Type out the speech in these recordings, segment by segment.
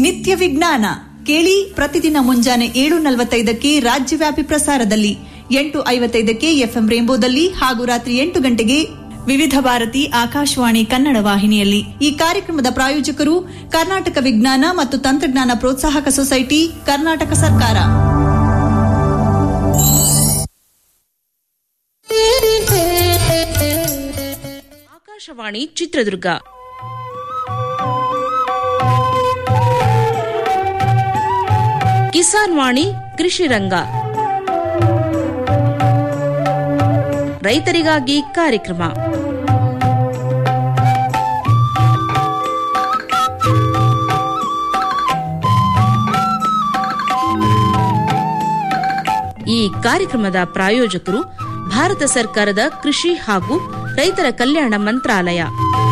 ನಿತ್ಯ ವಿಜ್ಞಾನ ಕೇಳಿ ಪ್ರತಿದಿನ ಮುಂಜಾನೆ ಏಳು ನಲವತ್ತೈದಕ್ಕೆ ರಾಜ್ಯವ್ಯಾಪಿ ಪ್ರಸಾರದಲ್ಲಿ ಎಂಟು ಐವತ್ತೈದಕ್ಕೆ ಎಫ್ಎಂ ರೇಂಬೋದಲ್ಲಿ ಹಾಗೂ ರಾತ್ರಿ ಎಂಟು ಗಂಟೆಗೆ ವಿವಿಧ ಭಾರತಿ ಆಕಾಶವಾಣಿ ಕನ್ನಡ ವಾಹಿನಿಯಲ್ಲಿ ಈ ಕಾರ್ಯಕ್ರಮದ ಪ್ರಾಯೋಜಕರು ಕರ್ನಾಟಕ ವಿಜ್ಞಾನ ಮತ್ತು ತಂತ್ರಜ್ಞಾನ ಪ್ರೋತ್ಸಾಹಕ ಸೊಸೈಟಿ ಕರ್ನಾಟಕ ಸರ್ಕಾರ ಆಕಾಶವಾಣಿ ಚಿತ್ರದುರ್ಗ ಕಿಸಾನ್ ವಾಣಿ ಕೃಷಿ ರಂಗ ರೈತರಿಗಾಗಿ ಕಾರ್ಯಕ್ರಮ ಈ ಕಾರ್ಯಕ್ರಮದ ಪ್ರಾಯೋಜಕರು ಭಾರತ ಸರ್ಕಾರದ ಕೃಷಿ ಹಾಗೂ ರೈತರ ಕಲ್ಯಾಣ ಮಂತ್ರಾಲಯ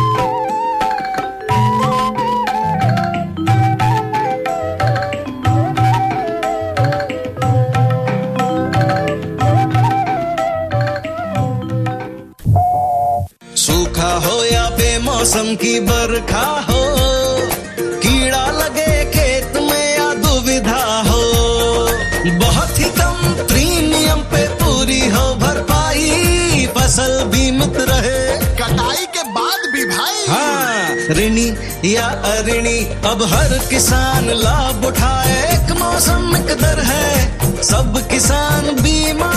सूखा हो या बेमौसम की बरखा हो कीड़ा लगे खेत में या दुविधा हो बहुत ही कम प्रीमियम पे पूरी हो भरपाई फसल बीमित रहे कटाई के बाद भी भाई हाँ ऋणी या अऋणी अब हर किसान लाभ उठाए एक मौसम एक दर है सब किसान बीमा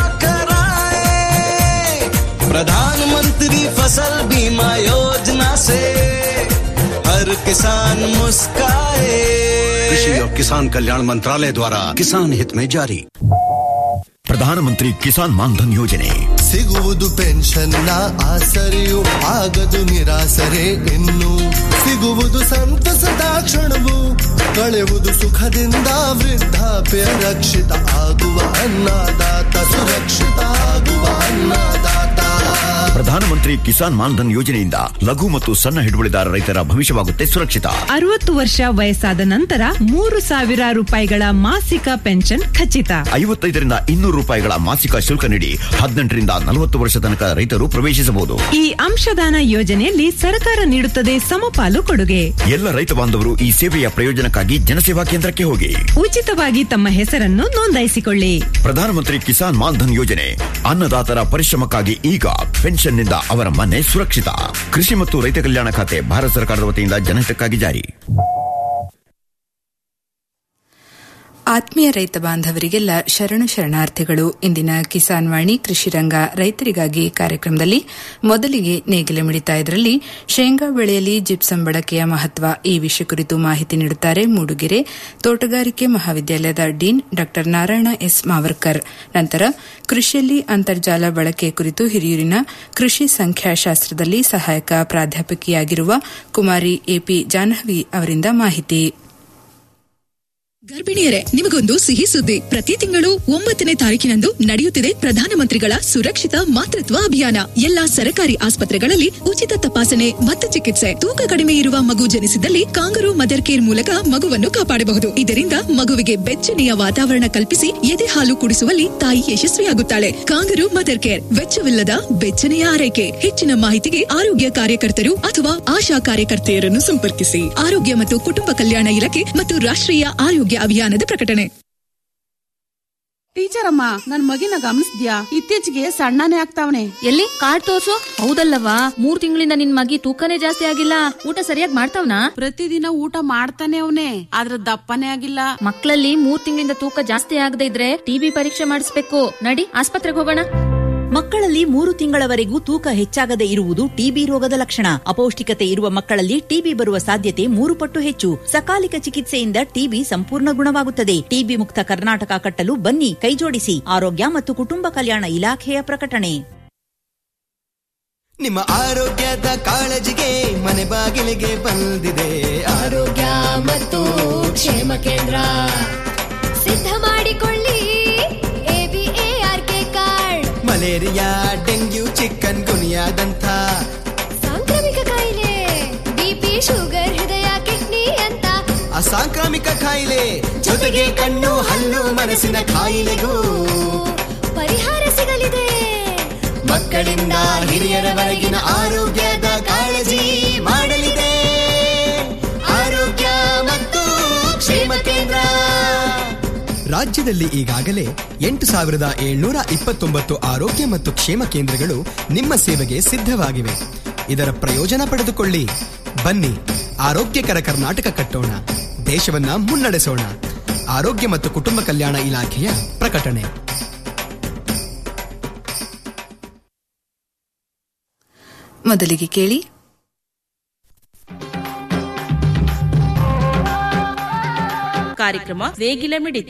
कराए प्रधानमंत्री फसल बीमा योजना से हर किसान मुस्काए कृषि और किसान कल्याण मंत्रालय द्वारा किसान हित में जारी ಪ್ರಧಾನಮಂತ್ರಿ ಕಿಸಾನ್ ಮಾನ್ಧನ್ ಯೋಜನೆ ಸಿಗುವುದು ಪೆನ್ಷನ್ನ ಆಸರೆಯು ಆಗದು ನಿರಾಸರೆ ಇನ್ನು ಸಿಗುವುದು ಸಂತಸದ ಕ್ಷಣವು ಕಳೆವುದು ಸುಖದಿಂದ ವೃದ್ಧಾಪ್ಯ ರಕ್ಷಿತ ಆಗುವ ಅನ್ನದಾತ ಸುರಕ್ಷಿತ ಆಗುವ ಅನ್ನದಾತ ಪ್ರಧಾನಮಂತ್ರಿ ಕಿಸಾನ್ ಮಾನ್ಧನ್ ಯೋಜನೆಯಿಂದ ಲಘು ಮತ್ತು ಸಣ್ಣ ಹಿಡುವಳಿದಾರ ರೈತರ ಭವಿಷ್ಯವಾಗುತ್ತೆ ಸುರಕ್ಷಿತ ಅರವತ್ತು ವರ್ಷ ವಯಸ್ಸಾದ ನಂತರ ಮೂರು ಸಾವಿರ ರೂಪಾಯಿಗಳ ಮಾಸಿಕ ಪೆನ್ಷನ್ ಖಚಿತ ಐವತ್ತೈದರಿಂದ ಇನ್ನೂರು ರೂಪಾಯಿಗಳ ಮಾಸಿಕ ಶುಲ್ಕ ನೀಡಿ ಹದಿನೆಂಟರಿಂದ ನಲವತ್ತು ವರ್ಷ ತನಕ ರೈತರು ಪ್ರವೇಶಿಸಬಹುದು ಈ ಅಂಶದಾನ ಯೋಜನೆಯಲ್ಲಿ ಸರ್ಕಾರ ನೀಡುತ್ತದೆ ಸಮಪಾಲು ಕೊಡುಗೆ ಎಲ್ಲ ರೈತ ಬಾಂಧವರು ಈ ಸೇವೆಯ ಪ್ರಯೋಜನಕ್ಕಾಗಿ ಜನಸೇವಾ ಕೇಂದ್ರಕ್ಕೆ ಹೋಗಿ ಉಚಿತವಾಗಿ ತಮ್ಮ ಹೆಸರನ್ನು ನೋಂದಾಯಿಸಿಕೊಳ್ಳಿ ಪ್ರಧಾನಮಂತ್ರಿ ಕಿಸಾನ್ ಮಾನ್ಧನ್ ಯೋಜನೆ ಅನ್ನದಾತರ ಪರಿಶ್ರಮಕ್ಕಾಗಿ ಈಗ ಪೆನ್ಷನ್ನಿಂದ ಅವರ ಮನೆ ಸುರಕ್ಷಿತ ಕೃಷಿ ಮತ್ತು ರೈತ ಕಲ್ಯಾಣ ಖಾತೆ ಭಾರತ ಸರ್ಕಾರದ ವತಿಯಿಂದ ಜನಹಿತಕ್ಕಾಗಿ ಜಾರಿ ಆತ್ಮೀಯ ರೈತ ಬಾಂಧವರಿಗೆಲ್ಲ ಶರಣು ಶರಣಾರ್ಥಿಗಳು ಇಂದಿನ ಕಿಸಾನ್ ವಾಣಿ ಕೃಷಿ ರಂಗ ರೈತರಿಗಾಗಿ ಕಾರ್ಯಕ್ರಮದಲ್ಲಿ ಮೊದಲಿಗೆ ನೇಗಿಲೆ ಮಿಡಿತಾ ಇದರಲ್ಲಿ ಶೇಂಗಾ ಬೆಳೆಯಲ್ಲಿ ಜಿಪ್ಸಂ ಬಳಕೆಯ ಮಹತ್ವ ಈ ವಿಷಯ ಕುರಿತು ಮಾಹಿತಿ ನೀಡುತ್ತಾರೆ ಮೂಡುಗೆರೆ ತೋಟಗಾರಿಕೆ ಮಹಾವಿದ್ಯಾಲಯದ ಡೀನ್ ಡಾ ನಾರಾಯಣ ಎಸ್ ಮಾವರ್ಕರ್ ನಂತರ ಕೃಷಿಯಲ್ಲಿ ಅಂತರ್ಜಾಲ ಬಳಕೆ ಕುರಿತು ಹಿರಿಯೂರಿನ ಕೃಷಿ ಸಂಖ್ಯಾಶಾಸ್ತ್ರದಲ್ಲಿ ಸಹಾಯಕ ಪ್ರಾಧ್ಯಾಪಕಿಯಾಗಿರುವ ಕುಮಾರಿ ಎಪಿ ಜಾಹ್ನವಿ ಅವರಿಂದ ಮಾಹಿತಿ ಗರ್ಭಿಣಿಯರೇ ನಿಮಗೊಂದು ಸಿಹಿ ಸುದ್ದಿ ಪ್ರತಿ ತಿಂಗಳು ಒಂಬತ್ತನೇ ತಾರೀಕಿನಂದು ನಡೆಯುತ್ತಿದೆ ಪ್ರಧಾನಮಂತ್ರಿಗಳ ಸುರಕ್ಷಿತ ಮಾತೃತ್ವ ಅಭಿಯಾನ ಎಲ್ಲಾ ಸರ್ಕಾರಿ ಆಸ್ಪತ್ರೆಗಳಲ್ಲಿ ಉಚಿತ ತಪಾಸಣೆ ಮತ್ತು ಚಿಕಿತ್ಸೆ ತೂಕ ಕಡಿಮೆ ಇರುವ ಮಗು ಜನಿಸಿದಲ್ಲಿ ಕಾಂಗರು ಮದರ್ ಕೇರ್ ಮೂಲಕ ಮಗುವನ್ನು ಕಾಪಾಡಬಹುದು ಇದರಿಂದ ಮಗುವಿಗೆ ಬೆಚ್ಚನೆಯ ವಾತಾವರಣ ಕಲ್ಪಿಸಿ ಎದೆ ಹಾಲು ಕುಡಿಸುವಲ್ಲಿ ತಾಯಿ ಯಶಸ್ವಿಯಾಗುತ್ತಾಳೆ ಕಾಂಗರು ಮದರ್ ಕೇರ್ ವೆಚ್ಚವಿಲ್ಲದ ಬೆಚ್ಚನೆಯ ಆರೈಕೆ ಹೆಚ್ಚಿನ ಮಾಹಿತಿಗೆ ಆರೋಗ್ಯ ಕಾರ್ಯಕರ್ತರು ಅಥವಾ ಆಶಾ ಕಾರ್ಯಕರ್ತೆಯರನ್ನು ಸಂಪರ್ಕಿಸಿ ಆರೋಗ್ಯ ಮತ್ತು ಕುಟುಂಬ ಕಲ್ಯಾಣ ಇಲಾಖೆ ಮತ್ತು ರಾಷ್ಟ್ರೀಯ ಆರೋಗ್ಯ ಅಭಿಯಾನದ ಪ್ರಕಟಣೆ ಟೀಚರ್ ಅಮ್ಮ ನನ್ ಮಗಿನ ಗಮನಿಸ್ದ್ಯಾ ಇತ್ತೀಚೆಗೆ ಸಣ್ಣನೇ ಆಗ್ತಾವನೆ ಎಲ್ಲಿ ಕಾರ್ಡ್ ತೋರ್ಸು ಹೌದಲ್ಲವಾ ಮೂರ್ ತಿಂಗಳಿಂದ ನಿನ್ ಮಗಿ ತೂಕನೇ ಜಾಸ್ತಿ ಆಗಿಲ್ಲ ಊಟ ಸರಿಯಾಗಿ ಮಾಡ್ತಾವ್ನಾ ಪ್ರತಿದಿನ ಊಟ ಮಾಡ್ತಾನೆ ಅವನೇ ಆದ್ರ ದಪ್ಪನೇ ಆಗಿಲ್ಲ ಮಕ್ಕಳಲ್ಲಿ ಮೂರ್ ತಿಂಗಳಿಂದ ತೂಕ ಜಾಸ್ತಿ ಆಗದೆ ಇದ್ರೆ ಟಿಬಿ ಪರೀಕ್ಷೆ ಮಾಡಿಸ್ಬೇಕು ನಡಿ ಆಸ್ಪತ್ರೆಗೆ ಹೋಗೋಣ ಮಕ್ಕಳಲ್ಲಿ ಮೂರು ತಿಂಗಳವರೆಗೂ ತೂಕ ಹೆಚ್ಚಾಗದೆ ಇರುವುದು ಟಿಬಿ ರೋಗದ ಲಕ್ಷಣ ಅಪೌಷ್ಟಿಕತೆ ಇರುವ ಮಕ್ಕಳಲ್ಲಿ ಟಿಬಿ ಬರುವ ಸಾಧ್ಯತೆ ಮೂರು ಪಟ್ಟು ಹೆಚ್ಚು ಸಕಾಲಿಕ ಚಿಕಿತ್ಸೆಯಿಂದ ಟಿಬಿ ಸಂಪೂರ್ಣ ಗುಣವಾಗುತ್ತದೆ ಟಿಬಿ ಮುಕ್ತ ಕರ್ನಾಟಕ ಕಟ್ಟಲು ಬನ್ನಿ ಕೈಜೋಡಿಸಿ ಆರೋಗ್ಯ ಮತ್ತು ಕುಟುಂಬ ಕಲ್ಯಾಣ ಇಲಾಖೆಯ ಪ್ರಕಟಣೆ ನಿಮ್ಮ ಆರೋಗ್ಯದ ಕಾಳಜಿಗೆ ಮನೆ ಬಾಗಿಲಿಗೆ ಬಂದಿದೆ ಆರೋಗ್ಯ ಮತ್ತು ಕ್ಷೇಮ ಕೇಂದ್ರ ಸಿದ್ಧ ಮಾಡಿಕೊಳ್ಳಿ ಎಬಿಎಆರ್ಕೆ ಕಾರ್ಡ್ ಮಲೇರಿಯಾ ಡೆಂಗ್ಯೂ ಚಿಕನ್ ಗುನಿಯಾದಂಥ ಸಾಂಕ್ರಾಮಿಕ ಕಾಯಿಲೆ ಬಿಪಿ ಶುಗರ್ ಹೃದಯ ಕಿಡ್ನಿ ಅಂತ ಅಸಾಂಕ್ರಾಮಿಕ ಕಾಯಿಲೆ ಜೊತೆಗೆ ಕಣ್ಣು ಹಲ್ಲು ಮನಸ್ಸಿನ ಕಾಯಿಲೆಗೂ ಪರಿಹಾರ ಸಿಗಲಿದೆ ಮಕ್ಕಳಿಂದ ಹಿರಿಯರವರೆಗಿನ ಆರೋಗ್ಯದ ಕಾಳಜಿ ಮಾಡಲಿದೆ ಆರೋಗ್ಯ ಮತ್ತು ಕ್ಷೇಮ ರಾಜ್ಯದಲ್ಲಿ ಈಗಾಗಲೇ ಎಂಟು ಸಾವಿರದ ಏಳ್ನೂರ ಇಪ್ಪತ್ತೊಂಬತ್ತು ಆರೋಗ್ಯ ಮತ್ತು ಕ್ಷೇಮ ಕೇಂದ್ರಗಳು ನಿಮ್ಮ ಸೇವೆಗೆ ಸಿದ್ಧವಾಗಿವೆ ಇದರ ಪ್ರಯೋಜನ ಪಡೆದುಕೊಳ್ಳಿ ಬನ್ನಿ ಆರೋಗ್ಯಕರ ಕರ್ನಾಟಕ ಕಟ್ಟೋಣ ದೇಶವನ್ನ ಮುನ್ನಡೆಸೋಣ ಆರೋಗ್ಯ ಮತ್ತು ಕುಟುಂಬ ಕಲ್ಯಾಣ ಇಲಾಖೆಯ ಪ್ರಕಟಣೆ ಮೊದಲಿಗೆ ಕೇಳಿ ಕಾರ್ಯಕ್ರಮ ನೇಗಿಲ ಮಿಡಿತ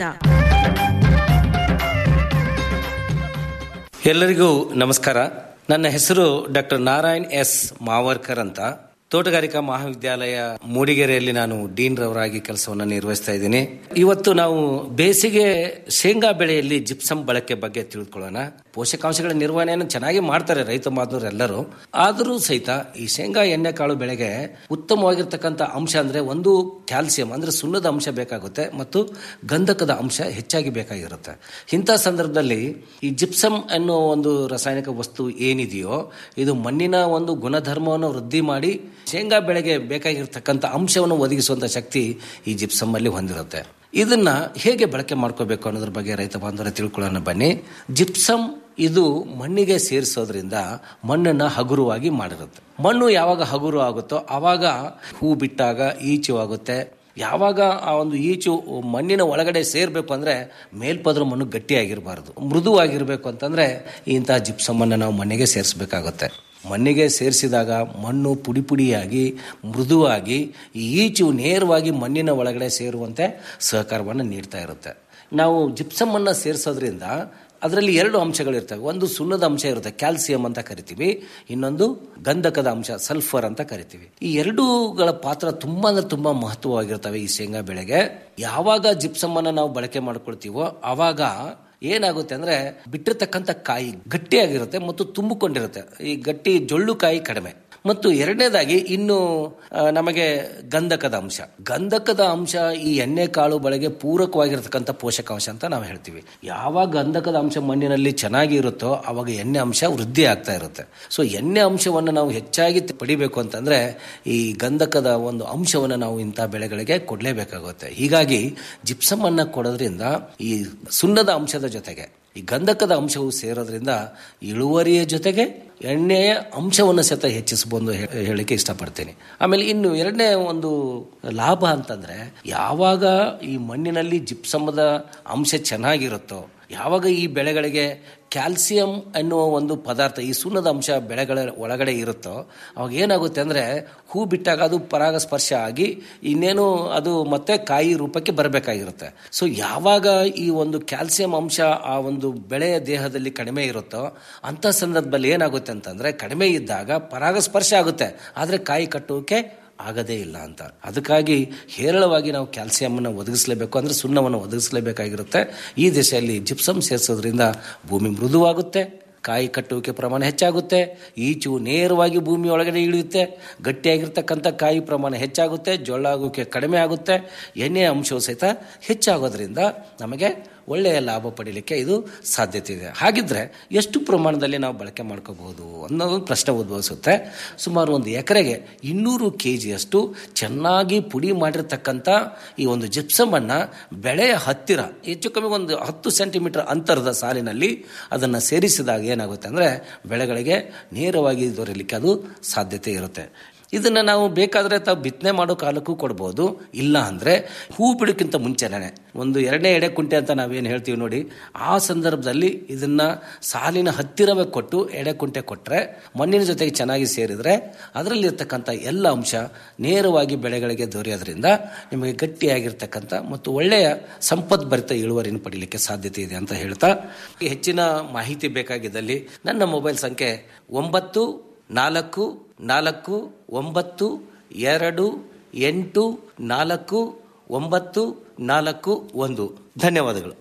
ಎಲ್ಲರಿಗೂ ನಮಸ್ಕಾರ ನನ್ನ ಹೆಸರು ಡಾಕ್ಟರ್ ನಾರಾಯಣ್ ಎಸ್ ಮಾವರ್ಕರ್ ಅಂತ ತೋಟಗಾರಿಕಾ ಮಹಾವಿದ್ಯಾಲಯ ಮೂಡಿಗೆರೆಯಲ್ಲಿ ನಾನು ಡೀನ್ ರವರಾಗಿ ಕೆಲಸವನ್ನು ನಿರ್ವಹಿಸ್ತಾ ಇದ್ದೀನಿ ಇವತ್ತು ನಾವು ಬೇಸಿಗೆ ಶೇಂಗಾ ಬೆಳೆಯಲ್ಲಿ ಜಿಪ್ಸಮ್ ಬಳಕೆ ಬಗ್ಗೆ ತಿಳ್ಕೊಳ್ಳೋಣ ಪೋಷಕಾಂಶಗಳ ನಿರ್ವಹಣೆಯನ್ನು ಚೆನ್ನಾಗಿ ಮಾಡ್ತಾರೆ ರೈತ ಬಾಂಧವರು ಎಲ್ಲರೂ ಆದರೂ ಸಹಿತ ಈ ಶೇಂಗಾ ಎಣ್ಣೆಕಾಳು ಬೆಳೆಗೆ ಉತ್ತಮವಾಗಿರ್ತಕ್ಕಂಥ ಅಂಶ ಅಂದ್ರೆ ಒಂದು ಕ್ಯಾಲ್ಸಿಯಂ ಅಂದ್ರೆ ಸುಣ್ಣದ ಅಂಶ ಬೇಕಾಗುತ್ತೆ ಮತ್ತು ಗಂಧಕದ ಅಂಶ ಹೆಚ್ಚಾಗಿ ಬೇಕಾಗಿರುತ್ತೆ ಇಂಥ ಸಂದರ್ಭದಲ್ಲಿ ಈ ಜಿಪ್ಸಮ್ ಅನ್ನೋ ಒಂದು ರಾಸಾಯನಿಕ ವಸ್ತು ಏನಿದೆಯೋ ಇದು ಮಣ್ಣಿನ ಒಂದು ಗುಣಧರ್ಮವನ್ನು ವೃದ್ಧಿ ಮಾಡಿ ಶೇಂಗಾ ಬೆಳೆಗೆ ಬೇಕಾಗಿರ್ತಕ್ಕಂಥ ಅಂಶವನ್ನು ಒದಗಿಸುವಂತ ಶಕ್ತಿ ಈ ಜಿಪ್ಸಮ್ ಅಲ್ಲಿ ಹೊಂದಿರುತ್ತೆ ಇದನ್ನ ಹೇಗೆ ಬಳಕೆ ಮಾಡ್ಕೋಬೇಕು ಅನ್ನೋದ್ರ ಬಗ್ಗೆ ರೈತ ಬಾಂಧವರ ತಿಳ್ಕೊಳ್ಳೋಣ ಬನ್ನಿ ಜಿಪ್ಸಮ್ ಇದು ಮಣ್ಣಿಗೆ ಸೇರಿಸೋದ್ರಿಂದ ಮಣ್ಣನ್ನ ಹಗುರವಾಗಿ ಮಾಡಿರುತ್ತೆ ಮಣ್ಣು ಯಾವಾಗ ಹಗುರು ಆಗುತ್ತೋ ಆವಾಗ ಹೂ ಬಿಟ್ಟಾಗ ಈಚು ಆಗುತ್ತೆ ಯಾವಾಗ ಆ ಒಂದು ಈಚು ಮಣ್ಣಿನ ಒಳಗಡೆ ಸೇರ್ಬೇಕು ಅಂದ್ರೆ ಮೇಲ್ಪದ್ರ ಮಣ್ಣು ಗಟ್ಟಿಯಾಗಿರಬಾರ್ದು ಮೃದುವಾಗಿರ್ಬೇಕು ಅಂತಂದ್ರೆ ಇಂತಹ ಜಿಪ್ಸಮ್ಮನ್ನು ನಾವು ಮಣ್ಣಿಗೆ ಸೇರಿಸಬೇಕಾಗುತ್ತೆ ಮಣ್ಣಿಗೆ ಸೇರಿಸಿದಾಗ ಮಣ್ಣು ಪುಡಿ ಪುಡಿಯಾಗಿ ಮೃದುವಾಗಿ ಈ ಈಚು ನೇರವಾಗಿ ಮಣ್ಣಿನ ಒಳಗಡೆ ಸೇರುವಂತೆ ಸಹಕಾರವನ್ನು ನೀಡ್ತಾ ಇರುತ್ತೆ ನಾವು ಜಿಪ್ಸಮ್ಮನ್ನು ಸೇರಿಸೋದ್ರಿಂದ ಅದರಲ್ಲಿ ಎರಡು ಅಂಶಗಳಿರ್ತವೆ ಒಂದು ಸುಣ್ಣದ ಅಂಶ ಇರುತ್ತೆ ಕ್ಯಾಲ್ಸಿಯಂ ಅಂತ ಕರಿತೀವಿ ಇನ್ನೊಂದು ಗಂಧಕದ ಅಂಶ ಸಲ್ಫರ್ ಅಂತ ಕರಿತೀವಿ ಈ ಎರಡೂಗಳ ಪಾತ್ರ ತುಂಬಾ ಅಂದ್ರೆ ತುಂಬಾ ಮಹತ್ವವಾಗಿರ್ತವೆ ಈ ಶೇಂಗಾ ಬೆಳೆಗೆ ಯಾವಾಗ ಜಿಪ್ಸಮ್ ಅನ್ನ ನಾವು ಬಳಕೆ ಮಾಡ್ಕೊಳ್ತೀವೋ ಆವಾಗ ಏನಾಗುತ್ತೆ ಅಂದ್ರೆ ಬಿಟ್ಟಿರ್ತಕ್ಕಂಥ ಕಾಯಿ ಗಟ್ಟಿಯಾಗಿರುತ್ತೆ ಮತ್ತು ತುಂಬಿಕೊಂಡಿರುತ್ತೆ ಈ ಗಟ್ಟಿ ಜೊಳ್ಳು ಕಾಯಿ ಕಡಿಮೆ ಮತ್ತು ಎರಡನೇದಾಗಿ ಇನ್ನು ಆ, ನಮಗೆ ಗಂಧಕದ ಅಂಶ ಗಂಧಕದ ಅಂಶ ಈ ಎಣ್ಣೆ ಕಾಳು ಬಳಗೆ ಪೂರಕವಾಗಿರ್ತಕ್ಕಂಥ ಪೋಷಕಾಂಶ ಅಂತ ನಾವು ಹೇಳ್ತೀವಿ ಯಾವಾಗ ಗಂಧಕದ ಅಂಶ ಮಣ್ಣಿನಲ್ಲಿ ಚೆನ್ನಾಗಿ ಇರುತ್ತೋ ಅವಾಗ ಎಣ್ಣೆ ಅಂಶ ವೃದ್ಧಿ ಆಗ್ತಾ ಇರುತ್ತೆ ಸೊ ಎಣ್ಣೆ ಅಂಶವನ್ನು ನಾವು ಹೆಚ್ಚಾಗಿ ಪಡಿಬೇಕು ಅಂತಂದ್ರೆ ಈ ಗಂಧಕದ ಒಂದು ಅಂಶವನ್ನು ನಾವು ಇಂಥ ಬೆಳೆಗಳಿಗೆ ಕೊಡಲೇಬೇಕಾಗುತ್ತೆ ಹೀಗಾಗಿ ಜಿಪ್ಸಮ್ ಅನ್ನ ಕೊಡೋದ್ರಿಂದ ಈ ಸುಣ್ಣದ ಅಂಶದ ಜೊತೆಗೆ ಈ ಗಂಧಕದ ಅಂಶವು ಸೇರೋದ್ರಿಂದ ಇಳುವರಿಯ ಜೊತೆಗೆ ಎಣ್ಣೆಯ ಅಂಶವನ್ನು ಸಹಿತ ಹೆಚ್ಚಿಸಬಹುದು ಹೇ- ಹೇಳಿಕೆ ಇಷ್ಟಪಡ್ತೀನಿ ಆಮೇಲೆ ಇನ್ನು ಎರಡನೇ ಒಂದು ಲಾಭ ಅಂತಂದ್ರೆ ಯಾವಾಗ ಈ ಮಣ್ಣಿನಲ್ಲಿ ಜಿಪ್ಸಮದ ಅಂಶ ಚೆನ್ನಾಗಿರುತ್ತೋ ಯಾವಾಗ ಈ ಬೆಳೆಗಳಿಗೆ ಕ್ಯಾಲ್ಸಿಯಂ ಅನ್ನುವ ಒಂದು ಪದಾರ್ಥ ಈ ಸುಣ್ಣದ ಅಂಶ ಬೆಳೆಗಳ ಒಳಗಡೆ ಇರುತ್ತೋ ಅವಾಗ ಏನಾಗುತ್ತೆ ಅಂದ್ರೆ ಹೂ ಬಿಟ್ಟಾಗ ಅದು ಪರಾಗಸ್ಪರ್ಶ ಆಗಿ ಇನ್ನೇನು ಅದು ಮತ್ತೆ ಕಾಯಿ ರೂಪಕ್ಕೆ ಬರಬೇಕಾಗಿರುತ್ತೆ ಸೊ ಯಾವಾಗ ಈ ಒಂದು ಕ್ಯಾಲ್ಸಿಯಂ ಅಂಶ ಆ ಒಂದು ಬೆಳೆಯ ದೇಹದಲ್ಲಿ ಕಡಿಮೆ ಇರುತ್ತೋ ಅಂತ ಸಂದರ್ಭದಲ್ಲಿ ಏನಾಗುತ್ತೆ ಅಂತಂದ್ರೆ ಕಡಿಮೆ ಇದ್ದಾಗ ಪರಾಗಸ್ಪರ್ಶ ಆಗುತ್ತೆ ಆದ್ರೆ ಕಾಯಿ ಕಟ್ಟೋಕೆ ಆಗದೇ ಇಲ್ಲ ಅಂತ ಅದಕ್ಕಾಗಿ ಹೇರಳವಾಗಿ ನಾವು ಕ್ಯಾಲ್ಸಿಯಂ ಅನ್ನು ಒದಗಿಸಲೇಬೇಕು ಅಂದ್ರೆ ಸುಣ್ಣವನ್ನು ಒದಗಿಸಲೇಬೇಕಾಗಿರುತ್ತೆ ಈ ದಿಶೆಯಲ್ಲಿ ಜಿಪ್ಸಮ್ ಸೇರಿಸೋದ್ರಿಂದ ಭೂಮಿ ಮೃದುವಾಗುತ್ತೆ ಕಾಯಿ ಕಟ್ಟುವಿಕೆ ಪ್ರಮಾಣ ಹೆಚ್ಚಾಗುತ್ತೆ ಈಚು ನೇರವಾಗಿ ಭೂಮಿ ಒಳಗಡೆ ಇಳಿಯುತ್ತೆ ಗಟ್ಟಿಯಾಗಿರ್ತಕ್ಕಂಥ ಕಾಯಿ ಪ್ರಮಾಣ ಹೆಚ್ಚಾಗುತ್ತೆ ಜೊಳ್ಳಾಗೋಕೆ ಕಡಿಮೆ ಆಗುತ್ತೆ ಎಣ್ಣೆಯ ಅಂಶವು ಸಹಿತ ಹೆಚ್ಚಾಗೋದ್ರಿಂದ ನಮಗೆ ಒಳ್ಳೆಯ ಲಾಭ ಪಡೀಲಿಕ್ಕೆ ಇದು ಸಾಧ್ಯತೆ ಇದೆ ಹಾಗಿದ್ರೆ ಎಷ್ಟು ಪ್ರಮಾಣದಲ್ಲಿ ನಾವು ಬಳಕೆ ಮಾಡ್ಕೋಬಹುದು ಅನ್ನೋದು ಪ್ರಶ್ನೆ ಉದ್ಭವಿಸುತ್ತೆ ಸುಮಾರು ಒಂದು ಎಕರೆಗೆ ಇನ್ನೂರು ಕೆ ಜಿಯಷ್ಟು ಚೆನ್ನಾಗಿ ಪುಡಿ ಮಾಡಿರ್ತಕ್ಕಂಥ ಈ ಒಂದು ಜಿಪ್ಸಮ್ ಅನ್ನ ಬೆಳೆಯ ಹತ್ತಿರ ಹೆಚ್ಚು ಕಮ್ಮಿ ಒಂದು ಹತ್ತು ಸೆಂಟಿಮೀಟರ್ ಅಂತರದ ಸಾಲಿನಲ್ಲಿ ಅದನ್ನು ಸೇರಿಸಿದಾಗ ಏನಾಗುತ್ತೆ ಅಂದರೆ ಬೆಳೆಗಳಿಗೆ ನೇರವಾಗಿ ದೊರೆಯಲಿಕ್ಕೆ ಅದು ಸಾಧ್ಯತೆ ಇರುತ್ತೆ ಇದನ್ನ ನಾವು ಬೇಕಾದ್ರೆ ತಾವು ಬಿತ್ತನೆ ಮಾಡೋ ಕಾಲಕ್ಕೂ ಕೊಡ್ಬೋದು ಇಲ್ಲ ಅಂದ್ರೆ ಹೂ ಬಿಡೋಕ್ಕಿಂತ ಮುಂಚೆನೇ ಒಂದು ಎರಡನೇ ಎಡೆ ಕುಂಟೆ ಅಂತ ನಾವೇನು ಹೇಳ್ತೀವಿ ನೋಡಿ ಆ ಸಂದರ್ಭದಲ್ಲಿ ಇದನ್ನ ಸಾಲಿನ ಹತ್ತಿರವೇ ಕೊಟ್ಟು ಎಡೆ ಕುಂಟೆ ಕೊಟ್ಟರೆ ಮಣ್ಣಿನ ಜೊತೆಗೆ ಚೆನ್ನಾಗಿ ಸೇರಿದ್ರೆ ಅದರಲ್ಲಿರ್ತಕ್ಕಂಥ ಎಲ್ಲ ಅಂಶ ನೇರವಾಗಿ ಬೆಳೆಗಳಿಗೆ ದೊರೆಯೋದ್ರಿಂದ ನಿಮಗೆ ಗಟ್ಟಿಯಾಗಿರ್ತಕ್ಕಂಥ ಮತ್ತು ಒಳ್ಳೆಯ ಸಂಪದ್ಭರಿತ ಇಳುವರಿನ ಪಡೀಲಿಕ್ಕೆ ಸಾಧ್ಯತೆ ಇದೆ ಅಂತ ಹೇಳ್ತಾ ಹೆಚ್ಚಿನ ಮಾಹಿತಿ ಬೇಕಾಗಿದ್ದಲ್ಲಿ ನನ್ನ ಮೊಬೈಲ್ ಸಂಖ್ಯೆ ಒಂಬತ್ತು ನಾಲ್ಕು ನಾಲ್ಕು ಒಂಬತ್ತು ಎರಡು ಎಂಟು ನಾಲ್ಕು ಒಂಬತ್ತು ನಾಲ್ಕು ಒಂದು ಧನ್ಯವಾದಗಳು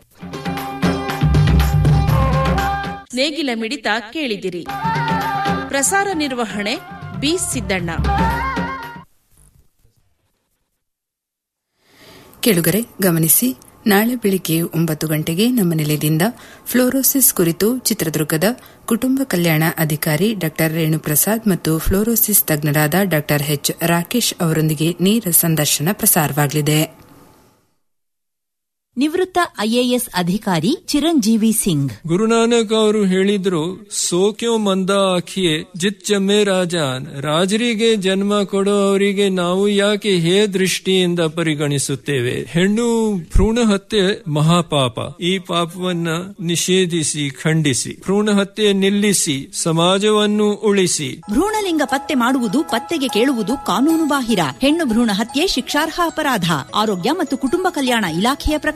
ನೇಗಿಲ ಮಿಡಿತ ಕೇಳಿದಿರಿ ಪ್ರಸಾರ ನಿರ್ವಹಣೆ ಬಿ ಸಿದ್ದಣ್ಣ ಕೇಳುಗರೆ ಗಮನಿಸಿ ನಾಳೆ ಬೆಳಿಗ್ಗೆ ಒಂಬತ್ತು ಗಂಟೆಗೆ ನಮ್ಮ ನಿಲಯದಿಂದ ಫ್ಲೋರೋಸಿಸ್ ಕುರಿತು ಚಿತ್ರದುರ್ಗದ ಕುಟುಂಬ ಕಲ್ಯಾಣ ಅಧಿಕಾರಿ ಡಾ ರೇಣುಪ್ರಸಾದ್ ಮತ್ತು ಫ್ಲೋರೋಸಿಸ್ ತಜ್ಞರಾದ ಡಾ ಎಚ್ ರಾಕೇಶ್ ಅವರೊಂದಿಗೆ ನೇರ ಸಂದರ್ಶನ ಪ್ರಸಾರವಾಗಲಿದೆ ನಿವೃತ್ತ ಐಎಎಸ್ ಅಧಿಕಾರಿ ಚಿರಂಜೀವಿ ಸಿಂಗ್ ಗುರುನಾನಕ್ ಅವರು ಹೇಳಿದ್ರು ಸೋಕ್ಯೋ ಮಂದ ಆಖಿಯೇ ಜಿತ್ ಜಮ್ಮೆ ರಾಜಾನ್ ರಾಜರಿಗೆ ಜನ್ಮ ಕೊಡೋ ಅವರಿಗೆ ನಾವು ಯಾಕೆ ಹೇ ದೃಷ್ಟಿಯಿಂದ ಪರಿಗಣಿಸುತ್ತೇವೆ ಹೆಣ್ಣು ಭ್ರೂಣ ಹತ್ಯೆ ಮಹಾಪಾಪ ಈ ಪಾಪವನ್ನ ನಿಷೇಧಿಸಿ ಖಂಡಿಸಿ ಭ್ರೂಣ ಹತ್ಯೆ ನಿಲ್ಲಿಸಿ ಸಮಾಜವನ್ನು ಉಳಿಸಿ ಭ್ರೂಣಲಿಂಗ ಪತ್ತೆ ಮಾಡುವುದು ಪತ್ತೆಗೆ ಕೇಳುವುದು ಕಾನೂನು ಬಾಹಿರ ಹೆಣ್ಣು ಭ್ರೂಣ ಹತ್ಯೆ ಶಿಕ್ಷಾರ್ಹ ಅಪರಾಧ ಆರೋಗ್ಯ ಮತ್ತು ಕುಟುಂಬ ಕಲ್ಯಾಣ ಇಲಾಖೆಯ ಪ್ರಕಟಣೆ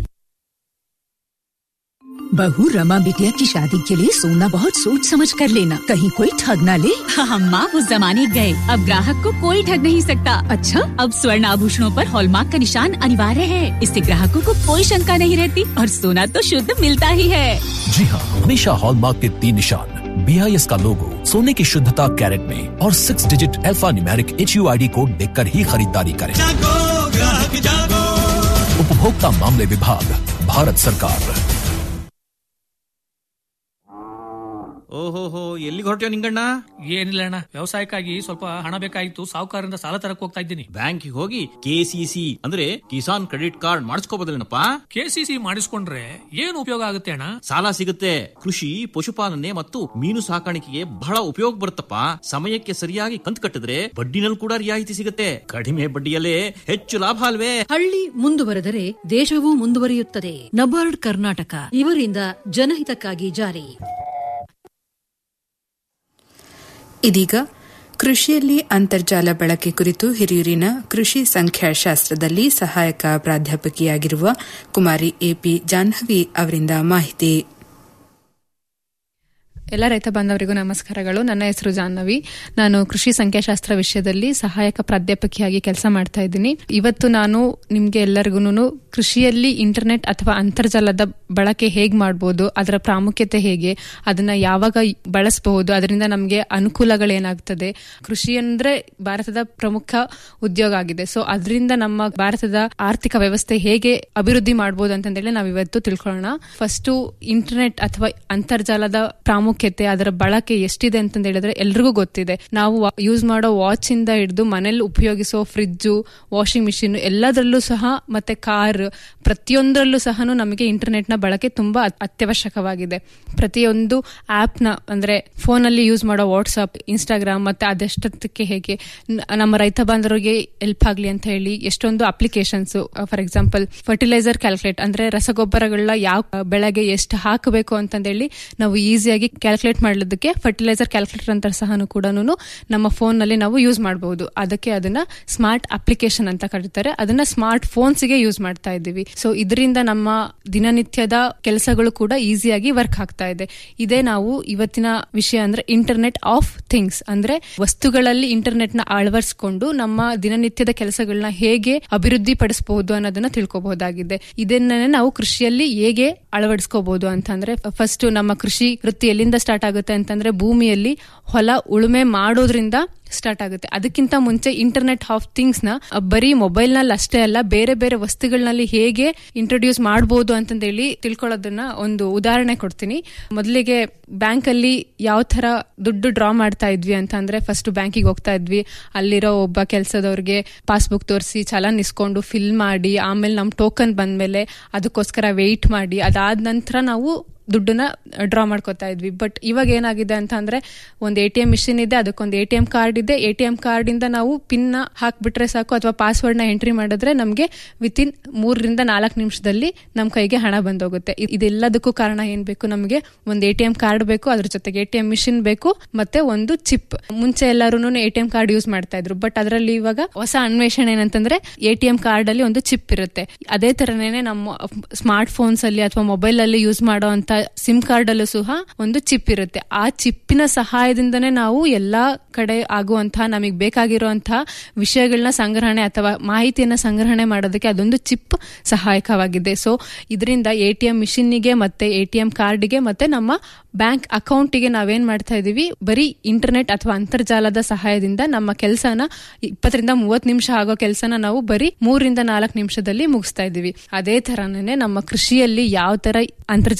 बहू रमा बिटिया की शादी के लिए सोना बहुत सोच समझ कर लेना कहीं कोई ठग ना ले हम माँ उस जमाने गए अब ग्राहक को कोई ठग नहीं सकता अच्छा अब स्वर्ण आभूषणों पर हॉलमार्क का निशान अनिवार्य है इससे ग्राहकों को कोई शंका नहीं रहती और सोना तो शुद्ध मिलता ही है जी हाँ हमेशा हॉलमार्क के तीन निशान बी आई एस का लोगो सोने की शुद्धता कैरेट में और six digit alphanumeric H U I D code देख कर ही खरीदारी करें उपभोक्ता मामले विभाग भारत सरकार ಓಹೋಹೋ ಎಲ್ಲಿಗೆ ಹೊರಟ್ಯೋ ನಿಂಗಣ್ಣ ಏನಿಲ್ಲ ಅಣ್ಣ ವ್ಯವಸಾಯಕ್ಕಾಗಿ ಸ್ವಲ್ಪ ಹಣ ಬೇಕಾಗಿತ್ತು ಸಾಹುಕಾರರಿಂದ ಸಾಲ ತರಕ್ ಹೋಗ್ತಾ ಇದ್ದೀನಿ ಬ್ಯಾಂಕಿಗೆ ಹೋಗಿ ಕೆಸಿಸಿ ಅಂದ್ರೆ ಕಿಸಾನ್ ಕ್ರೆಡಿಟ್ ಕಾರ್ಡ್ ಮಾಡಿಸ್ಕೋಬೋದೇನಪ್ಪ ಕೆಸಿಸಿ ಮಾಡಿಸ್ಕೊಂಡ್ರೆ ಏನು ಉಪಯೋಗ ಆಗುತ್ತೆ ಅಣ್ಣ ಸಾಲ ಸಿಗುತ್ತೆ ಕೃಷಿ ಪಶುಪಾಲನೆ ಮತ್ತು ಮೀನು ಸಾಕಾಣಿಕೆಗೆ ಬಹಳ ಉಪಯೋಗ ಬರುತ್ತಪ್ಪ ಸಮಯಕ್ಕೆ ಸರಿಯಾಗಿ ಕಂತು ಕಟ್ಟಿದ್ರೆ ಬಡ್ಡಿನಲ್ಲಿ ಕೂಡ ರಿಯಾಯಿತಿ ಸಿಗುತ್ತೆ ಕಡಿಮೆ ಬಡ್ಡಿಯಲ್ಲೇ ಹೆಚ್ಚು ಲಾಭ ಅಲ್ವೇ ಹಳ್ಳಿ ಮುಂದುವರೆದರೆ ದೇಶವೂ ಮುಂದುವರಿಯುತ್ತದೆ ನಬಾರ್ಡ್ ಕರ್ನಾಟಕ ಇವರಿಂದ ಜನಹಿತಕ್ಕಾಗಿ ಜಾರಿ ಇದೀಗ ಕೃಷಿಯಲ್ಲಿ ಅಂತರ್ಜಾಲ ಬಳಕೆ ಕುರಿತು ಹಿರಿಯೂರಿನ ಕೃಷಿ ಸಂಖ್ಯಾಶಾಸ್ತ್ರದಲ್ಲಿ ಸಹಾಯಕ ಪ್ರಾಧ್ಯಾಪಕಿಯಾಗಿರುವ ಕುಮಾರಿ ಎಪಿ ಜಾಹ್ನವಿ ಅವರಿಂದ ಮಾಹಿತಿ ಎಲ್ಲ ರೈತ ಬಾಂಧವರಿಗೂ ನಮಸ್ಕಾರಗಳು ನನ್ನ ಹೆಸರು ಜಾಹ್ನವಿ ನಾನು ಕೃಷಿ ಸಂಖ್ಯಾಶಾಸ್ತ್ರ ವಿಷಯದಲ್ಲಿ ಸಹಾಯಕ ಪ್ರಾಧ್ಯಾಪಕಿಯಾಗಿ ಕೆಲಸ ಮಾಡ್ತಾ ಇದ್ದೀನಿ ಇವತ್ತು ನಾನು ನಿಮ್ಗೆ ಎಲ್ಲರಿಗೂ ಕೃಷಿಯಲ್ಲಿ ಇಂಟರ್ನೆಟ್ ಅಥವಾ ಅಂತರ್ಜಾಲದ ಬಳಕೆ ಹೇಗೆ ಮಾಡ್ಬೋದು ಅದರ ಪ್ರಾಮುಖ್ಯತೆ ಹೇಗೆ ಅದನ್ನ ಯಾವಾಗ ಬಳಸಬಹುದು ಅದರಿಂದ ನಮಗೆ ಅನುಕೂಲಗಳೇನಾಗ್ತದೆ ಕೃಷಿ ಅಂದ್ರೆ ಭಾರತದ ಪ್ರಮುಖ ಉದ್ಯೋಗ ಆಗಿದೆ ಸೊ ಅದರಿಂದ ನಮ್ಮ ಭಾರತದ ಆರ್ಥಿಕ ವ್ಯವಸ್ಥೆ ಹೇಗೆ ಅಭಿವೃದ್ಧಿ ಮಾಡಬಹುದು ಅಂತಂದೇಳಿ ನಾವು ಇವತ್ತು ತಿಳ್ಕೊಳ್ಳೋಣ ಫಸ್ಟ್ ಇಂಟರ್ನೆಟ್ ಅಥವಾ ಅಂತರ್ಜಾಲದ ಪ್ರಾಮುಖ್ಯತೆ ಅದರ ಬಳಕೆ ಎಷ್ಟಿದೆ ಅಂತ ಹೇಳಿದ್ರೆ ಎಲ್ರಿಗೂ ಗೊತ್ತಿದೆ ನಾವು ಯೂಸ್ ಮಾಡೋ ವಾಚ್ ಇಂದ ಹಿಡಿದು ಮನೇಲಿ ಉಪಯೋಗಿಸೋ ಫ್ರಿಡ್ಜು ವಾಷಿಂಗ್ ಮಿಷಿನ್ ಎಲ್ಲದರಲ್ಲೂ ಸಹ ಮತ್ತೆ ಕಾರ್ ಪ್ರತಿಯೊಂದರಲ್ಲೂ ಸಹ ನಮಗೆ ಇಂಟರ್ನೆಟ್ ನ ಬಳಕೆ ತುಂಬಾ ಅತ್ಯವಶ್ಯಕವಾಗಿದೆ ಪ್ರತಿಯೊಂದು ಆಪ್ ನ ಅಂದ್ರೆ ಫೋನ್ ಅಲ್ಲಿ ಯೂಸ್ ಮಾಡೋ ವಾಟ್ಸ್ಆಪ್ ಇನ್ಸ್ಟಾಗ್ರಾಮ್ ಮತ್ತೆ ಅದೆಷ್ಟಕ್ಕೆ ಹೇಗೆ ನಮ್ಮ ರೈತ ಬಾಂಧವರಿಗೆ ಹೆಲ್ಪ್ ಆಗ್ಲಿ ಅಂತ ಹೇಳಿ ಎಷ್ಟೊಂದು applications for example fertiliser calculate ಅಂದ್ರೆ ರಸಗೊಬ್ಬರಗಳನ್ನ ಯಾವ ಬೆಳೆಗೆ ಎಷ್ಟು ಹಾಕಬೇಕು ಅಂತಂದೇಳಿ ನಾವು ಈಸಿಯಾಗಿ ಕ್ಯಾಲ್ಕುಲೇಟ್ ಮಾಡಲಿದ್ದಕ್ಕೆ ಫರ್ಟಿಲೈಸರ್ ಕ್ಯಾಲ್ಕುಲೇಟರ್ ಅಂತ ಸಹ ಕೂಡ ನಮ್ಮ ಫೋನ್ ನಲ್ಲಿ ನಾವು ಯೂಸ್ ಮಾಡಬಹುದು ಅದಕ್ಕೆ ಅದನ್ನ ಸ್ಮಾರ್ಟ್ ಅಪ್ಲಿಕೇಶನ್ ಅಂತ ಕರೀತಾರೆ ಅದನ್ನ ಸ್ಮಾರ್ಟ್ ಫೋನ್ಸ್ ಗೆ ಯೂಸ್ ಮಾಡ್ತಾ ಇದ್ದೀವಿ ಸೊ ಇದರಿಂದ ನಮ್ಮ ದಿನನಿತ್ಯದ ಕೆಲಸಗಳು ಕೂಡ ಈಸಿಯಾಗಿ ವರ್ಕ್ ಆಗ್ತಾ ಇದೆ ಇದೇ ನಾವು ಇವತ್ತಿನ ವಿಷಯ ಅಂದ್ರೆ ಇಂಟರ್ನೆಟ್ ಆಫ್ ಥಿಂಗ್ಸ್ ಅಂದ್ರೆ ವಸ್ತುಗಳಲ್ಲಿ ಇಂಟರ್ನೆಟ್ ನ ಅಳವಡಿಸಿಕೊಂಡು ನಮ್ಮ ದಿನನಿತ್ಯದ ಕೆಲಸಗಳನ್ನ ಹೇಗೆ ಅಭಿವೃದ್ಧಿ ಪಡಿಸಬಹುದು ಅನ್ನೋದನ್ನ ತಿಳ್ಕೊಬಹುದಾಗಿದೆ ಇದನ್ನೇ ನಾವು ಕೃಷಿಯಲ್ಲಿ ಹೇಗೆ ಅಳವಡಿಸ್ಕೋಬಹುದು ಅಂತಂದ್ರೆ ಫಸ್ಟ್ ನಮ್ಮ ಕೃಷಿ ವೃತ್ತಿ ಎಲ್ಲಿಂದ ಸ್ಟಾರ್ಟ್ ಆಗುತ್ತೆ ಅಂತಂದ್ರೆ ಭೂಮಿಯಲ್ಲಿ ಹೊಲ ಉಳುಮೆ ಮಾಡೋದ್ರಿಂದ ಸ್ಟಾರ್ಟ್ ಆಗುತ್ತೆ ಅದಕ್ಕಿಂತ ಮುಂಚೆ ಇಂಟರ್ನೆಟ್ ಆಫ್ ಥಿಂಗ್ಸ್ ನ ಬರೀ ಮೊಬೈಲ್ ನಲ್ಲಿ ಅಷ್ಟೇ ಅಲ್ಲ ಬೇರೆ ಬೇರೆ ವಸ್ತುಗಳಲ್ಲಿ ಹೇಗೆ ಇಂಟ್ರೊಡ್ಯೂಸ್ ಮಾಡಬಹುದು ಅಂತಂದೇಳಿ ತಿಳ್ಕೊಳ್ಳೋದನ್ನ ಒಂದು ಉದಾಹರಣೆ ಕೊಡ್ತೀನಿ ಮೊದಲಿಗೆ ಬ್ಯಾಂಕ್ ಅಲ್ಲಿ ಯಾವ ತರ ದುಡ್ಡು ಡ್ರಾ ಮಾಡ್ತಾ ಇದ್ವಿ ಅಂತ ಅಂದ್ರೆ ಫಸ್ಟ್ ಬ್ಯಾಂಕಿಗೆ ಹೋಗ್ತಾ ಇದ್ವಿ ಅಲ್ಲಿರೋ ಒಬ್ಬ ಕೆಲಸದವ್ರಿಗೆ ಪಾಸ್ಬುಕ್ ತೋರಿಸಿ ಚಲನ್ ಇಸ್ಕೊಂಡು ಫಿಲ್ ಮಾಡಿ ಆಮೇಲೆ ನಮ್ ಟೋಕನ್ ಬಂದ್ಮೇಲೆ ಅದಕ್ಕೋಸ್ಕರ ವೆಯ್ಟ್ ಮಾಡಿ ಅದಾದ ನಂತರ ನಾವು ದುಡ್ಡನ್ನ ಡ್ರಾ ಮಾಡ್ಕೋತಾ ಇದ್ವಿ ಬಟ್ ಇವಾಗ ಏನಾಗಿದೆ ಅಂತ ಅಂದ್ರೆ ಒಂದು ಎ ಟಿ ಎಂ ಮಿಷಿನ್ ಇದೆ ಅದಕ್ಕೊಂದು ಎ ಟಿ ಎಂ ಕಾರ್ಡ್ ಇದೆ ಎ ಟಿ ಎಂ ಕಾರ್ಡ್ ಇಂದ ನಾವು ಪಿನ್ ನ ಹಾಕ್ಬಿಟ್ರೆ ಸಾಕು ಅಥವಾ ಪಾಸ್ವರ್ಡ್ ನ ಎಂಟ್ರಿ ಮಾಡಿದ್ರೆ ನಮಗೆ ವಿತಿನ್ ಮೂರರಿಂದ ನಾಲ್ಕು ನಿಮಿಷದಲ್ಲಿ ನಮ್ಮ ಕೈಗೆ ಹಣ ಬಂದೋಗುತ್ತೆ ಇದೆಲ್ಲದಕ್ಕೂ ಕಾರಣ ಏನ್ ಬೇಕು ನಮಗೆ ಒಂದು ಎ ಟಿ ಎಂ ಕಾರ್ಡ್ ಬೇಕು ಅದ್ರ ಜೊತೆಗೆ ಎ ಟಿ ಎಂ ಮಿಷಿನ್ ಬೇಕು ಮತ್ತೆ ಒಂದು ಚಿಪ್ ಮುಂಚೆ ಎಲ್ಲರೂ A T M card use ಮಾಡ್ತಾ ಇದ್ರು ಬಟ್ ಅದರಲ್ಲಿ ಇವಾಗ ಹೊಸ ಅನ್ವೇಷಣೆ ಏನಂತಂದ್ರೆ ಎ ಟಿ ಎಂ ಕಾರ್ಡ್ ಅಲ್ಲಿ ಒಂದು ಚಿಪ್ ಇರುತ್ತೆ ಅದೇ ತರನೇನೆ ನಮ್ಮ ಸ್ಮಾರ್ಟ್ ಫೋನ್ಸ್ ಅಲ್ಲಿ ಅಥವಾ ಮೊಬೈಲ್ ಅಲ್ಲಿ ಯೂಸ್ ಮಾಡೋ ಅಂತ ಸಿಮ್ ಕಾರ್ಡ್ ಅಲ್ಲೂ ಸಹ ಒಂದು ಚಿಪ್ ಇರುತ್ತೆ ಆ ಚಿಪ್ಪಿನ ಸಹಾಯದಿಂದನೇ ನಾವು ಎಲ್ಲಾ ಕಡೆ ಆಗುವಂತಹ ನಮಗೆ ಬೇಕಾಗಿರುವಂತಹ ವಿಷಯಗಳನ್ನ ಸಂಗ್ರಹಣೆ ಅಥವಾ ಮಾಹಿತಿಯನ್ನ ಸಂಗ್ರಹಣೆ ಮಾಡೋದಕ್ಕೆ ಅದೊಂದು ಚಿಪ್ ಸಹಾಯಕವಾಗಿದೆ ಸೊ ಇದರಿಂದ ಎ ಟಿ ಎಂ ಮಿಷಿನ್ಗೆ ಮತ್ತೆ ಎ ಟಿ ಎಂ ಕಾರ್ಡ್ಗೆ ಮತ್ತೆ ನಮ್ಮ ಬ್ಯಾಂಕ್ ಅಕೌಂಟಿಗೆ ನಾವೇನ್ ಮಾಡ್ತಾ ಇದೀವಿ ಬರೀ ಇಂಟರ್ನೆಟ್ ಅಥವಾ ಅಂತರ್ಜಾಲದ ಸಹಾಯದಿಂದ ನಮ್ಮ ಕೆಲಸನ ಇಪ್ಪತ್ತರಿಂದ ಮೂವತ್ತು ನಿಮಿಷ ಆಗೋ ಕೆಲಸನ ನಾವು ಬರೀ ಮೂರರಿಂದ ನಾಲ್ಕು ನಿಮಿಷದಲ್ಲಿ ಮುಗಿಸ್ತಾ ಇದೀವಿ ಅದೇ ತರನೇ ನಮ್ಮ ಕೃಷಿಯಲ್ಲಿ ಯಾವ ತರ ಅಂತರ್ಜಾಲ ಯೂಸ್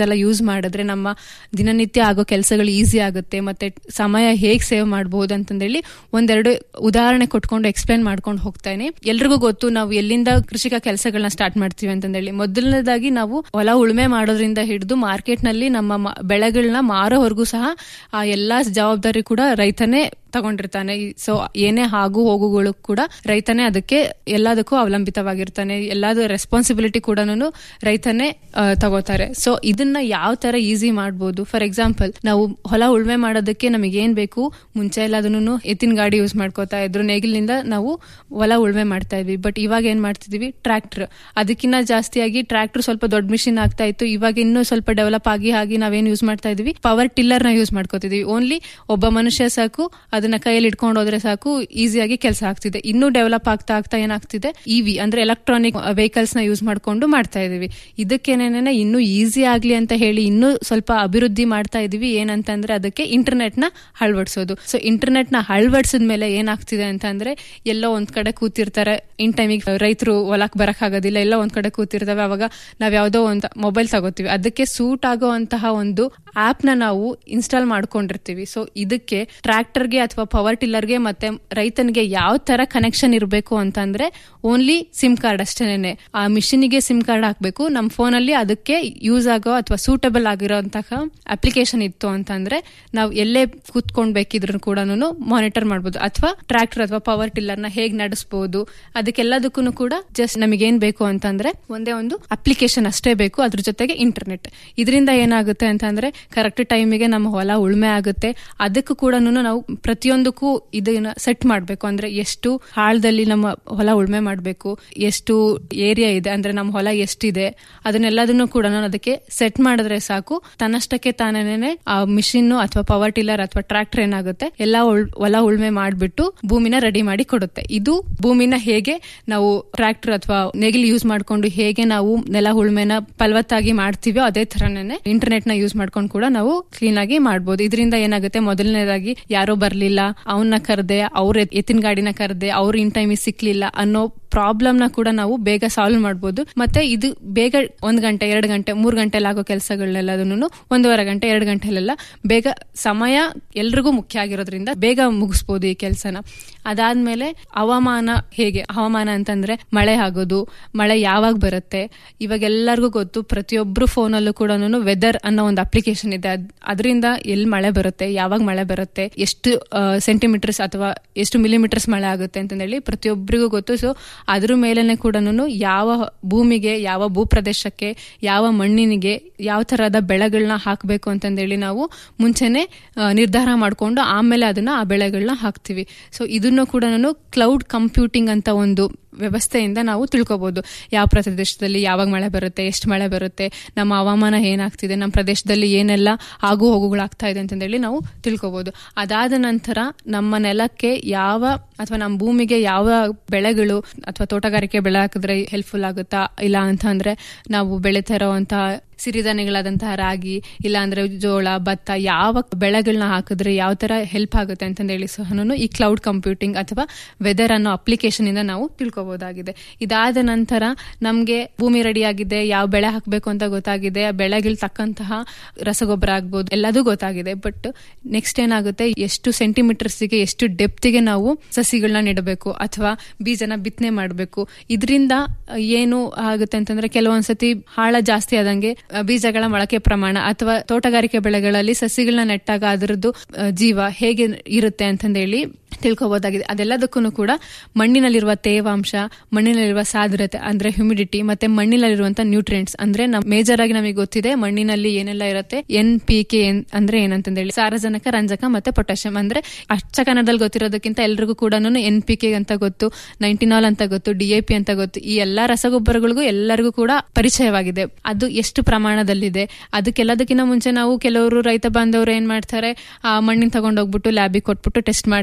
ಮಾಡಿದ್ರೆ ನಮ್ಮ ದಿನನಿತ್ಯ ಆಗೋ ಕೆಲಸಗಳು ಈಸಿ ಆಗುತ್ತೆ ಮತ್ತೆ ಸಮಯ ಹೇಗ್ ಸೇವ್ ಮಾಡಬಹುದು ಅಂತಂದೇಳಿ ಒಂದೆರಡು ಉದಾಹರಣೆ ಕೊಟ್ಕೊಂಡು ಎಕ್ಸ್ಪ್ಲೈನ್ ಮಾಡ್ಕೊಂಡು ಹೋಗ್ತಾನೆ ಎಲ್ರಿಗೂ ಗೊತ್ತು ನಾವು ಎಲ್ಲಿಂದ ಕೃಷಿಕ ಕೆಲಸಗಳನ್ನ ಸ್ಟಾರ್ಟ್ ಮಾಡ್ತೀವಿ ಅಂತಂದೇಳಿ ಮೊದಲನೇದಾಗಿ ನಾವು ಹೊಲ ಉಳುಮೆ ಮಾಡೋದ್ರಿಂದ ಹಿಡಿದು ಮಾರ್ಕೆಟ್ ನಲ್ಲಿ ನಮ್ಮ ಮ- ಬೆಳೆಗಳನ್ನ ಮಾರೋವರೆಗೂ ಸಹ ಆ ಎಲ್ಲಾ ಜವಾಬ್ದಾರಿ ಕೂಡ ರೈತನೇ ತಗೊಂಡಿರ್ತಾನೆ ಸೊ ಏನೇ ಆಗು ಹೋಗುಗಳು ಕೂಡ ರೈತನೇ ಅದಕ್ಕೆ ಎಲ್ಲದಕ್ಕೂ ಅವಲಂಬಿತವಾಗಿರ್ತಾನೆ ಎಲ್ಲಾದ ರೆಸ್ಪಾನ್ಸಿಬಿಲಿಟಿ ಕೂಡ ರೈತನೇ ಆ, ತಗೋತಾರೆ ಸೊ ಇದನ್ನ ಯಾವ ತರ ಈಸಿ ಮಾಡ್ಬೋದು ಫಾರ್ ಎಕ್ಸಾಂಪಲ್ ನಾವು ಹೊಲ ಉಳ್ಮೆ ಮಾಡೋದಕ್ಕೆ ನಮಗೆ ಏನ್ ಬೇಕು ಮುಂಚೆ ಎಲ್ಲ ಅದನ್ನು ಎತ್ತಿನ ಗಾಡಿ ಯೂಸ್ ಮಾಡ್ಕೋತಾ ಇದ್ರು ನೇಗಿಲಿನಿಂದ ನಾವು ಹೊಲ ಉಳ್ಮೆ ಮಾಡ್ತಾ ಇದ್ವಿ ಬಟ್ ಇವಾಗ ಏನ್ ಮಾಡ್ತಿದೀವಿ ಟ್ರ್ಯಾಕ್ಟರ್ ಅದಕ್ಕಿಂತ ಜಾಸ್ತಿಯಾಗಿ ಟ್ರ್ಯಾಕ್ಟರ್ ಸ್ವಲ್ಪ ದೊಡ್ಡ ಮಿಷಿನ್ ಆಗ್ತಾ ಇತ್ತು ಇವಾಗ ಇನ್ನೂ ಸ್ವಲ್ಪ ಡೆವಲಪ್ ಆಗಿ ಆಗಿ ನಾವೇನ್ ಯೂಸ್ ಮಾಡ್ತಾ ಇದೀವಿ ಪವರ್ ಟಿಲ್ಲರ್ ನ ಯೂಸ್ ಮಾಡ್ಕೋತಿದೀವಿ ಓನ್ಲಿ ಒಬ್ಬ ಮನುಷ್ಯ ಸಾಕು ಅದನ್ನ ಕೈಯಲ್ಲಿ ಇಟ್ಕೊಂಡು ಹೋದ್ರೆ ಸಾಕು ಈಸಿಯಾಗಿ ಕೆಲಸ ಆಗ್ತಿದೆ ಇನ್ನೂ ಡೆವಲಪ್ ಆಗ್ತಾ ಆಗ್ತಾ ಏನಾಗ್ತಿದೆ ಇವಿ ಅಂದ್ರೆ ಎಲೆಕ್ಟ್ರಾನಿಕ್ ವೆಹಿಕಲ್ಸ್ ನ ಯೂಸ್ ಮಾಡ್ಕೊಂಡು ಮಾಡ್ತಾ ಇದೀವಿ ಇದಕ್ಕೇನೇನೆ ಇನ್ನೂ ಈಸಿ ಆಗ್ಲಿ ಅಂತ ಹೇಳಿ ಇನ್ನೂ ಸ್ವಲ್ಪ ಅಭಿವೃದ್ಧಿ ಮಾಡ್ತಾ ಇದೀವಿ ಏನಂತಂದ್ರೆ ಅದಕ್ಕೆ ಇಂಟರ್ನೆಟ್ ನ ಅಳವಡಿಸೋದು ಸೊ ಇಂಟರ್ನೆಟ್ ನ ಅಳವಡಿಸಿದ ಮೇಲೆ ಏನಾಗ್ತಿದೆ ಅಂತ ಅಂದ್ರೆ ಎಲ್ಲೋ ಒಂದ್ ಕಡೆ ಕೂತಿರ್ತಾರೆ ಇನ್ ಟೈಮಿಗೆ ರೈತರು ಹೊಲಕ್ ಬರಕ್ ಆಗೋದಿಲ್ಲ ಎಲ್ಲ ಒಂದ್ ಕಡೆ ಕೂತಿರ್ತವೆ ಅವಾಗ ನಾವ್ ಯಾವ್ದೋ ಒಂದು ಮೊಬೈಲ್ ತಗೋತೀವಿ ಅದಕ್ಕೆ ಸೂಟ್ ಆಗುವಂತಹ ಒಂದು ಆಪ್ ನ ನಾವು ಇನ್ಸ್ಟಾಲ್ ಮಾಡ್ಕೊಂಡಿರ್ತೀವಿ ಸೊ ಇದಕ್ಕೆ ಟ್ರ್ಯಾಕ್ಟರ್ಗೆ ಅಥವಾ ಪವರ್ ಟಿಲ್ಲರ್ಗೆ ಮತ್ತೆ ರೈತನಿಗೆ ಯಾವ ತರ ಕನೆಕ್ಷನ್ ಇರಬೇಕು ಅಂತಂದ್ರೆ ಓನ್ಲಿ ಸಿಮ್ ಕಾರ್ಡ್ ಅಷ್ಟೇನೆ ಆ ಮಿಷಿನ್ಗೆ ಸಿಮ್ ಕಾರ್ಡ್ ಹಾಕ್ಬೇಕು ನಮ್ಮ ಫೋನಲ್ಲಿ ಅದಕ್ಕೆ ಯೂಸ್ ಆಗೋ ಅಥವಾ ಸೂಟಬಲ್ ಆಗಿರೋಂತಹ ಅಪ್ಲಿಕೇಶನ್ ಇತ್ತು ಅಂತಂದ್ರೆ ನಾವು ಎಲ್ಲೇ ಕೂತ್ಕೊಂಡ್ ಬೇಕಿದ್ರು ಕೂಡ ಮಾನಿಟರ್ ಮಾಡಬಹುದು ಅಥವಾ ಟ್ರ್ಯಾಕ್ಟರ್ ಅಥವಾ ಪವರ್ ಟಿಲ್ಲರ್ ನ ಹೇಗ್ ನಡೆಸಬಹುದು ಅದಕ್ಕೆಲ್ಲದಕ್ಕೂ ಕೂಡ ಜಸ್ಟ್ ನಮಗೇನ್ ಬೇಕು ಅಂತಂದ್ರೆ ಒಂದೇ ಒಂದು ಅಪ್ಲಿಕೇಶನ್ ಅಷ್ಟೇ ಬೇಕು ಅದ್ರ ಜೊತೆಗೆ ಇಂಟರ್ನೆಟ್ ಇದರಿಂದ ಏನಾಗುತ್ತೆ ಅಂತಂದ್ರೆ ಕರೆಕ್ಟ್ ಟೈಮಿಗೆ ನಮ್ಮ ಹೊಲ ಉಳ್ಮೆ ಆಗುತ್ತೆ ಅದಕ್ಕೂ ಕೂಡ ನಾವು ಪ್ರತಿಯೊಂದಕ್ಕೂ ಇದನ್ನ ಸೆಟ್ ಮಾಡಬೇಕು ಅಂದ್ರೆ ಎಷ್ಟು ಆಳದಲ್ಲಿ ನಮ್ಮ ಹೊಲ ಉಳ್ಮೆ ಮಾಡಬೇಕು ಎಷ್ಟು ಏರಿಯಾ ಇದೆ ಅಂದ್ರೆ ನಮ್ಮ ಹೊಲ ಎಷ್ಟಿದೆ ಅದನ್ನೆಲ್ಲದನ್ನು ಕೂಡ ನಾನು ಅದಕ್ಕೆ ಸೆಟ್ ಮಾಡಿದ್ರೆ ಸಾಕು ತನ್ನಷ್ಟಕ್ಕೆ ತಾನೇನೆ ಆ ಮಿಷಿನ್ ಅಥವಾ ಪವರ್ ಟಿಲ್ಲರ್ ಅಥವಾ ಟ್ರಾಕ್ಟರ್ ಏನಾಗುತ್ತೆ ಎಲ್ಲಾ ಉಳ್- ಹೊಲ ಉಳ್ಮೆ ಮಾಡಿಬಿಟ್ಟು ಭೂಮಿನ ರೆಡಿ ಮಾಡಿ ಕೊಡುತ್ತೆ ಇದು ಭೂಮಿನ ಹೇಗೆ ನಾವು ಟ್ರಾಕ್ಟರ್ ಅಥವಾ ನೇಗಿಲು ಯೂಸ್ ಮಾಡ್ಕೊಂಡು ಹೇಗೆ ನಾವು ನೆಲ ಉಳ್ಮೆನ ಫಲವತ್ತಾಗಿ ಮಾಡ್ತೀವೋ ಅದೇ ತರನೇ ಇಂಟರ್ನೆಟ್ ನ ಯೂಸ್ ಮಾಡ್ಕೊಂಡು ಕೂಡ ನಾವು ಕ್ಲೀನ್ ಆಗಿ ಮಾಡ್ಬೋದು ಇದರಿಂದ ಏನಾಗುತ್ತೆ ಮೊದಲನೇದಾಗಿ ಯಾರೋ ಬರ್ಲಿಲ್ಲ ಅವನ್ನ ಕರೆದೆ ಅವ್ರ ಎತ್ತಿನ ಗಾಡಿನ ಕರೆದೆ ಅವ್ರು ಇನ್ ಟೈಮಿಗೆ ಸಿಕ್ಲಿಲ್ಲ ಅನ್ನೋ ಪ್ರಾಬ್ಲಮ್ ನ ಕೂಡ ನಾವು ಬೇಗ ಸಾಲ್ವ್ ಮಾಡ್ಬೋದು ಮತ್ತೆ ಇದು ಬೇಗ ಒಂದ್ ಗಂಟೆ ಎರಡು ಗಂಟೆ ಮೂರ್ ಗಂಟೆಲಿ ಆಗೋ ಕೆಲಸಗಳನ್ನೆಲ್ಲದನ್ನು ಒಂದೂವರೆ ಗಂಟೆ ಎರಡು ಗಂಟೆಲೆಲ್ಲ ಬೇಗ ಸಮಯ ಎಲ್ರಿಗೂ ಮುಖ್ಯ ಆಗಿರೋದ್ರಿಂದ ಬೇಗ ಮುಗಿಸ್ಬೋದು ಈ ಕೆಲಸನ ಅದಾದ್ಮೇಲೆ ಹವಾಮಾನ ಹೇಗೆ ಹವಾಮಾನ ಅಂತಂದ್ರೆ ಮಳೆ ಆಗೋದು ಮಳೆ ಯಾವಾಗ ಬರುತ್ತೆ ಇವಾಗ ಎಲ್ಲರಿಗೂ ಗೊತ್ತು ಪ್ರತಿಯೊಬ್ರು ಫೋನಲ್ಲೂ ಕೂಡ ವೆದರ್ ಅನ್ನೋ ಒಂದು ಅಪ್ಲಿಕೇಶನ್ ಇದೆ ಅದರಿಂದ ಎಲ್ಲಿ ಮಳೆ ಬರುತ್ತೆ ಯಾವಾಗ ಮಳೆ ಬರುತ್ತೆ ಎಷ್ಟು ಸೆಂಟಿಮೀಟರ್ಸ್ ಅಥವಾ ಎಷ್ಟು ಮಿಲಿಮೀಟರ್ಸ್ ಮಳೆ ಆಗುತ್ತೆ ಅಂತಂದೇಳಿ ಪ್ರತಿಯೊಬ್ಬರಿಗೂ ಗೊತ್ತು ಸೊ ಅದ್ರ ಮೇಲೆನೆ ಕೂಡ ಯಾವ ಭೂಮಿಗೆ ಯಾವ ಭೂಪ್ರದೇಶಕ್ಕೆ ಯಾವ ಮಣ್ಣಿನಿಗೆ ಯಾವ ತರಹದ ಬೆಳೆಗಳನ್ನ ಹಾಕಬೇಕು ಅಂತಂದೇಳಿ ನಾವು ಮುಂಚೆನೆ ಆ, ನಿರ್ಧಾರ ಮಾಡಿಕೊಂಡು ಆಮೇಲೆ ಅದನ್ನ ಆ ಬೆಳೆಗಳನ್ನ ಹಾಕ್ತಿವಿ ಸೊ ಇದನ್ನು ಕೂಡ ನಾನು ಕ್ಲೌಡ್ ಕಂಪ್ಯೂಟಿಂಗ್ ಅಂತ ಒಂದು ವ್ಯವಸ್ಥೆಯಿಂದ ನಾವು ತಿಳ್ಕೊಬಹುದು ಯಾವ ಪ್ರದೇಶದಲ್ಲಿ ಯಾವಾಗ ಮಳೆ ಬರುತ್ತೆ ಎಷ್ಟು ಮಳೆ ಬರುತ್ತೆ ನಮ್ಮ ಹವಾಮಾನ ಏನಾಗ್ತಿದೆ ನಮ್ಮ ಪ್ರದೇಶದಲ್ಲಿ ಏನೆಲ್ಲ ಆಗು ಹೋಗುಗಳಾಗ್ತಾ ಇದೆ ಅಂತಂದೇಳಿ ನಾವು ತಿಳ್ಕೊಬಹುದು ಅದಾದ ನಂತರ ನಮ್ಮ ನೆಲಕ್ಕೆ ಯಾವ ಅಥವಾ ನಮ್ಮ ಭೂಮಿಗೆ ಯಾವ ಬೆಳೆಗಳು ಅಥವಾ ತೋಟಗಾರಿಕೆ ಬೆಳೆ ಹಾಕಿದ್ರೆ ಹೆಲ್ಪ್ಫುಲ್ ಆಗುತ್ತಾ ಇಲ್ಲ ಅಂತ ಅಂದ್ರೆ ನಾವು ಬೆಳೀತಾ ಇರೋವಂತಹ ಸಿರಿಧಾನ್ಯಗಳಾದಂತಹ ರಾಗಿ ಇಲ್ಲ ಅಂದ್ರೆ ಜೋಳ ಭತ್ತ ಯಾವ ಬೆಳೆಗಳನ್ನ ಹಾಕಿದ್ರೆ ಯಾವ ತರ ಹೆಲ್ಪ್ ಆಗುತ್ತೆ ಅಂತಂದೇಳಿ ಸಹ ಈ ಕ್ಲೌಡ್ ಕಂಪ್ಯೂಟಿಂಗ್ ಅಥವಾ ವೆದರ್ ಅನ್ನೋ ಅಪ್ಲಿಕೇಶನ್ ಇಂದ ನಾವು ತಿಳ್ಕೊಬಹುದಾಗಿದೆ ಇದಾದ ನಂತರ ನಮ್ಗೆ ಭೂಮಿ ರೆಡಿ ಆಗಿದೆ ಯಾವ ಬೆಳೆ ಹಾಕಬೇಕು ಅಂತ ಗೊತ್ತಾಗಿದೆ ಆ ಬೆಳೆಗಳು ತಕ್ಕಂತಹ ರಸಗೊಬ್ಬರ ಆಗ್ಬೋದು ಎಲ್ಲದೂ ಗೊತ್ತಾಗಿದೆ ಬಟ್ ನೆಕ್ಸ್ಟ್ ಏನಾಗುತ್ತೆ ಎಷ್ಟು ಸೆಂಟಿಮೀಟರ್ಸ್ಗೆ ಎಷ್ಟು ಡೆಪ್ತಿಗೆ ನಾವು ಸಸಿಗಳನ್ನ ನೆಡಬೇಕು ಅಥವಾ ಬೀಜನ ಬಿತ್ತನೆ ಮಾಡಬೇಕು ಇದರಿಂದ ಏನು ಆಗುತ್ತೆ ಅಂತಂದ್ರೆ ಕೆಲವೊಂದ್ಸತಿ ಹಾಳ ಜಾಸ್ತಿ ಆದಂಗೆ ಆ, ಬೀಜಗಳ ಮೊಳಕೆ ಪ್ರಮಾಣ ಅಥವಾ ತೋಟಗಾರಿಕೆ ಬೆಳೆಗಳಲ್ಲಿ ಸಸಿಗಳನ್ನ ನೆಟ್ಟಾಗ ಅದರದ್ದು ಆ, ಜೀವ ಹೇಗೆ ಇರುತ್ತೆ ಅಂತಂದೇಳಿ ತಿಳ್ಕೊಬಹುದಾಗಿದೆ ಅದೆಲ್ಲದಕ್ಕೂ ಕೂಡ ಮಣ್ಣಿನಲ್ಲಿರುವ ತೇವಾಂಶ ಮಣ್ಣಿನಲ್ಲಿರುವ ಸಾಂದ್ರತೆ ಅಂದ್ರೆ ಹ್ಯುಮಿಡಿಟಿ ಮತ್ತೆ ಮಣ್ಣಿನಲ್ಲಿರುವಂತಹ ನ್ಯೂಟ್ರಿಯೆಂಟ್ಸ್ ಅಂದ್ರೆ ನಮ್ ಮೇಜರ್ ಆಗಿ ನಮಗೆ ಗೊತ್ತಿದೆ ಮಣ್ಣಿನಲ್ಲಿ ಏನೆಲ್ಲ ಇರುತ್ತೆ ಎನ್ ಪಿ ಕೆ ಅಂದ್ರೆ ಏನಂತಂದೇಳಿ ಸಾರಜನಕ ರಂಜಕ ಮತ್ತೆ ಪೊಟ್ಯಾಷಿಯಂ ಅಂದ್ರೆ ಅಚ್ಚ ಕನ್ನಡದಲ್ಲಿ ಗೊತ್ತಿರೋದಕ್ಕಿಂತ ಎಲ್ರಿಗೂ ಕೂಡ ಎನ್ ಪಿ ಕೆ ಅಂತ ಗೊತ್ತು ನೈಂಟಿನಾಲ್ ಅಂತ ಗೊತ್ತು ಡಿಎಪಿ ಅಂತ ಗೊತ್ತು ಈ ಎಲ್ಲಾ ರಸಗೊಬ್ಬರಗಳಿಗೂ ಎಲ್ಲರಿಗೂ ಕೂಡ ಪರಿಚಯವಾಗಿದೆ ಅದು ಎಷ್ಟು ಪ್ರಮಾಣದಲ್ಲಿದೆ ಅದಕ್ಕೆಲ್ಲದಕ್ಕಿಂತ ಮುಂಚೆ ನಾವು ಕೆಲವರು ರೈತ ಬಾಂಧವರು ಏನ್ ಮಾಡ್ತಾರೆ ಆ ಮಣ್ಣಿನ ತಗೊಂಡೋಗ್ಬಿಟ್ಟು ಲ್ಯಾಬಿಗೆ ಕೊಟ್ಬಿಟ್ಟು ಟೆಸ್ಟ್ ಮಾಡ್ತಾರೆ ಅವಾಗ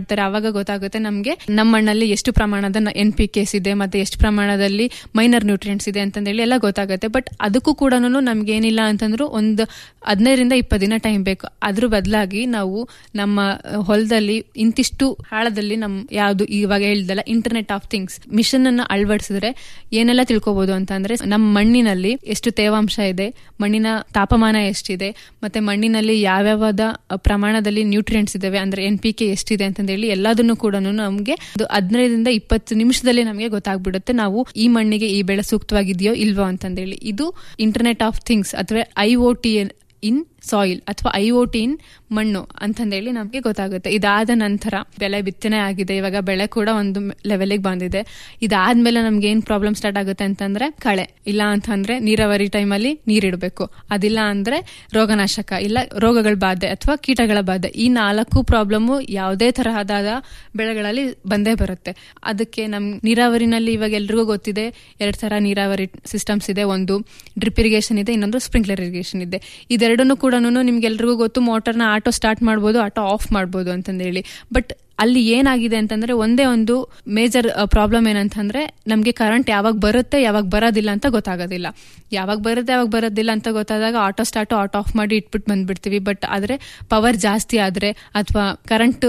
ಇವಾಗ ಗೊತ್ತಾಗುತ್ತೆ ನಮ್ಗೆ ನಮ್ಮ ಮಣ್ಣಲ್ಲಿ ಎಷ್ಟು ಪ್ರಮಾಣದ ಎನ್ ಪಿ ಕೆಸ್ ಇದೆ ಮತ್ತೆ ಎಷ್ಟು ಪ್ರಮಾಣದಲ್ಲಿ ಮೈನರ್ ನ್ಯೂಟ್ರಿಯೆಂಟ್ಸ್ ಇದೆ ಅಂತಂದೇಳಿ ಎಲ್ಲ ಗೊತ್ತಾಗುತ್ತೆ ಬಟ್ ಅದಕ್ಕೂ ಕೂಡ ನಮ್ಗೆ ಏನಿಲ್ಲ ಅಂತಂದ್ರು ಒಂದು ಹದಿನೈದರಿಂದ ಇಪ್ಪತ್ತು ದಿನ ಟೈಮ್ ಬೇಕು ಅದ್ರ ಬದಲಾಗಿ ನಾವು ನಮ್ಮ ಹೊಲದಲ್ಲಿ ಇಂತಿಷ್ಟು ಆಳದಲ್ಲಿ ನಮ್ ಯಾವ್ದು ಇವಾಗ ಹೇಳ್ದಲ್ಲ ಇಂಟರ್ನೆಟ್ ಆಫ್ ಥಿಂಗ್ಸ್ ಮಿಷನ್ ಅನ್ನ ಅಳವಡಿಸಿದ್ರೆ ಏನೆಲ್ಲ ತಿಳ್ಕೊಬಹುದು ಅಂತಂದ್ರೆ ನಮ್ಮ ಮಣ್ಣಿನಲ್ಲಿ ಎಷ್ಟು ತೇವಾಂಶ ಇದೆ ಮಣ್ಣಿನ ತಾಪಮಾನ ಎಷ್ಟಿದೆ ಮತ್ತೆ ಮಣ್ಣಿನಲ್ಲಿ ಯಾವ್ಯಾವದ ಪ್ರಮಾಣದಲ್ಲಿ ನ್ಯೂಟ್ರಿಯೆಂಟ್ಸ್ ಇದಾವೆ ಅಂದ್ರೆ ಎನ್ ಪಿ ಕೆ ಎಷ್ಟಿದೆ ಅಂತಂದೇಳಿ ಎಲ್ಲದನ್ನು ಕೂಡ ನಮಗೆ ಒಂದು ಹದಿನೈದರಿಂದ ಇಪ್ಪತ್ತು ನಿಮಿಷದಲ್ಲಿ ನಮಗೆ ಗೊತ್ತಾಗ್ಬಿಡುತ್ತೆ ನಾವು ಈ ಮಣ್ಣಿಗೆ ಈ ಬೆಳೆ ಸೂಕ್ತವಾಗಿದೆಯೋ ಇಲ್ವೋ ಅಂತಂದೇಳಿ ಇದು ಇಂಟರ್ನೆಟ್ ಆಫ್ ಥಿಂಗ್ಸ್ ಅಥವಾ I O T in soil ಅಥವಾ ಐ ಒ ಟಿ ಇನ್ ಮಣ್ಣು ಅಂತಂದೇಳಿ ನಮಗೆ ಗೊತ್ತಾಗುತ್ತೆ ಇದಾದ ನಂತರ ಬೆಳೆ ಬಿತ್ತನೆ ಆಗಿದೆ ಇವಾಗ ಬೆಳೆ ಕೂಡ ಒಂದು ಲೆವೆಲಿಗೆ ಬಂದಿದೆ ಇದಾದ್ಮೇಲೆ ನಮ್ಗೆ ಏನ್ ಪ್ರಾಬ್ಲಮ್ ಸ್ಟಾರ್ಟ್ ಆಗುತ್ತೆ ಅಂತಂದ್ರೆ ಕಳೆ ಇಲ್ಲ ಅಂತಂದ್ರೆ ನೀರಾವರಿ ಟೈಮಲ್ಲಿ ನೀರಿಡಬೇಕು ಅದಿಲ್ಲ ಅಂದ್ರೆ ರೋಗನಾಶಕ ಇಲ್ಲ ರೋಗಗಳ ಬಾಧೆ ಅಥವಾ ಕೀಟಗಳ ಬಾಧೆ ಈ ನಾಲ್ಕು ಪ್ರಾಬ್ಲಮ್ ಯಾವುದೇ ತರಹದಾದ ಬೆಳೆಗಳಲ್ಲಿ ಬಂದೇ ಬರುತ್ತೆ ಅದಕ್ಕೆ ನಮ್ ನೀರಾವರಿನಲ್ಲಿ ಇವಾಗ ಎಲ್ರಿಗೂ ಗೊತ್ತಿದೆ ಎರಡ್ ತರ ನೀರಾವರಿ ಸಿಸ್ಟಮ್ಸ್ ಇದೆ ಒಂದು ಡ್ರಿಪ್ ಇರಿಗೇಷನ್ ಇದೆ ಇನ್ನೊಂದು ಸ್ಪ್ರಿಂಕ್ಲರ್ ಇರಿಗೇಷನ್ ಇದೆ ಇದೆರಡನ್ನು ಕೂಡ ನಿಮ್ಗೆಲ್ರಿಗೂ ಗೊತ್ತು ಮೋಟರ್ನ ಆಟೋ ಸ್ಟಾರ್ಟ್ ಮಾಡ್ಬೋದು ಆಟೋ ಆಫ್ ಮಾಡ್ಬೋದು ಅಂತಂದೇಳಿ ಬಟ್ ಅಲ್ಲಿ ಏನಾಗಿದೆ ಅಂತಂದ್ರೆ ಒಂದೇ ಒಂದು ಮೇಜರ್ ಪ್ರಾಬ್ಲಮ್ ಏನಂತಂದ್ರೆ ನಮಗೆ ಕರೆಂಟ್ ಯಾವಾಗ ಬರುತ್ತೆ ಯಾವಾಗ ಬರೋದಿಲ್ಲ ಅಂತ ಗೊತ್ತಾಗೋದಿಲ್ಲ ಯಾವಾಗ ಬರುತ್ತೆ ಯಾವಾಗ ಬರೋದಿಲ್ಲ ಅಂತ ಗೊತ್ತಾದಾಗ ಆಟೋ ಸ್ಟಾರ್ಟ್ ಆಟೋ ಆಫ್ ಮಾಡಿ ಇಟ್ಬಿಟ್ಟು ಬಂದ್ಬಿಡ್ತೀವಿ ಬಟ್ ಆದ್ರೆ ಪವರ್ ಜಾಸ್ತಿ ಆದ್ರೆ ಅಥವಾ ಕರೆಂಟ್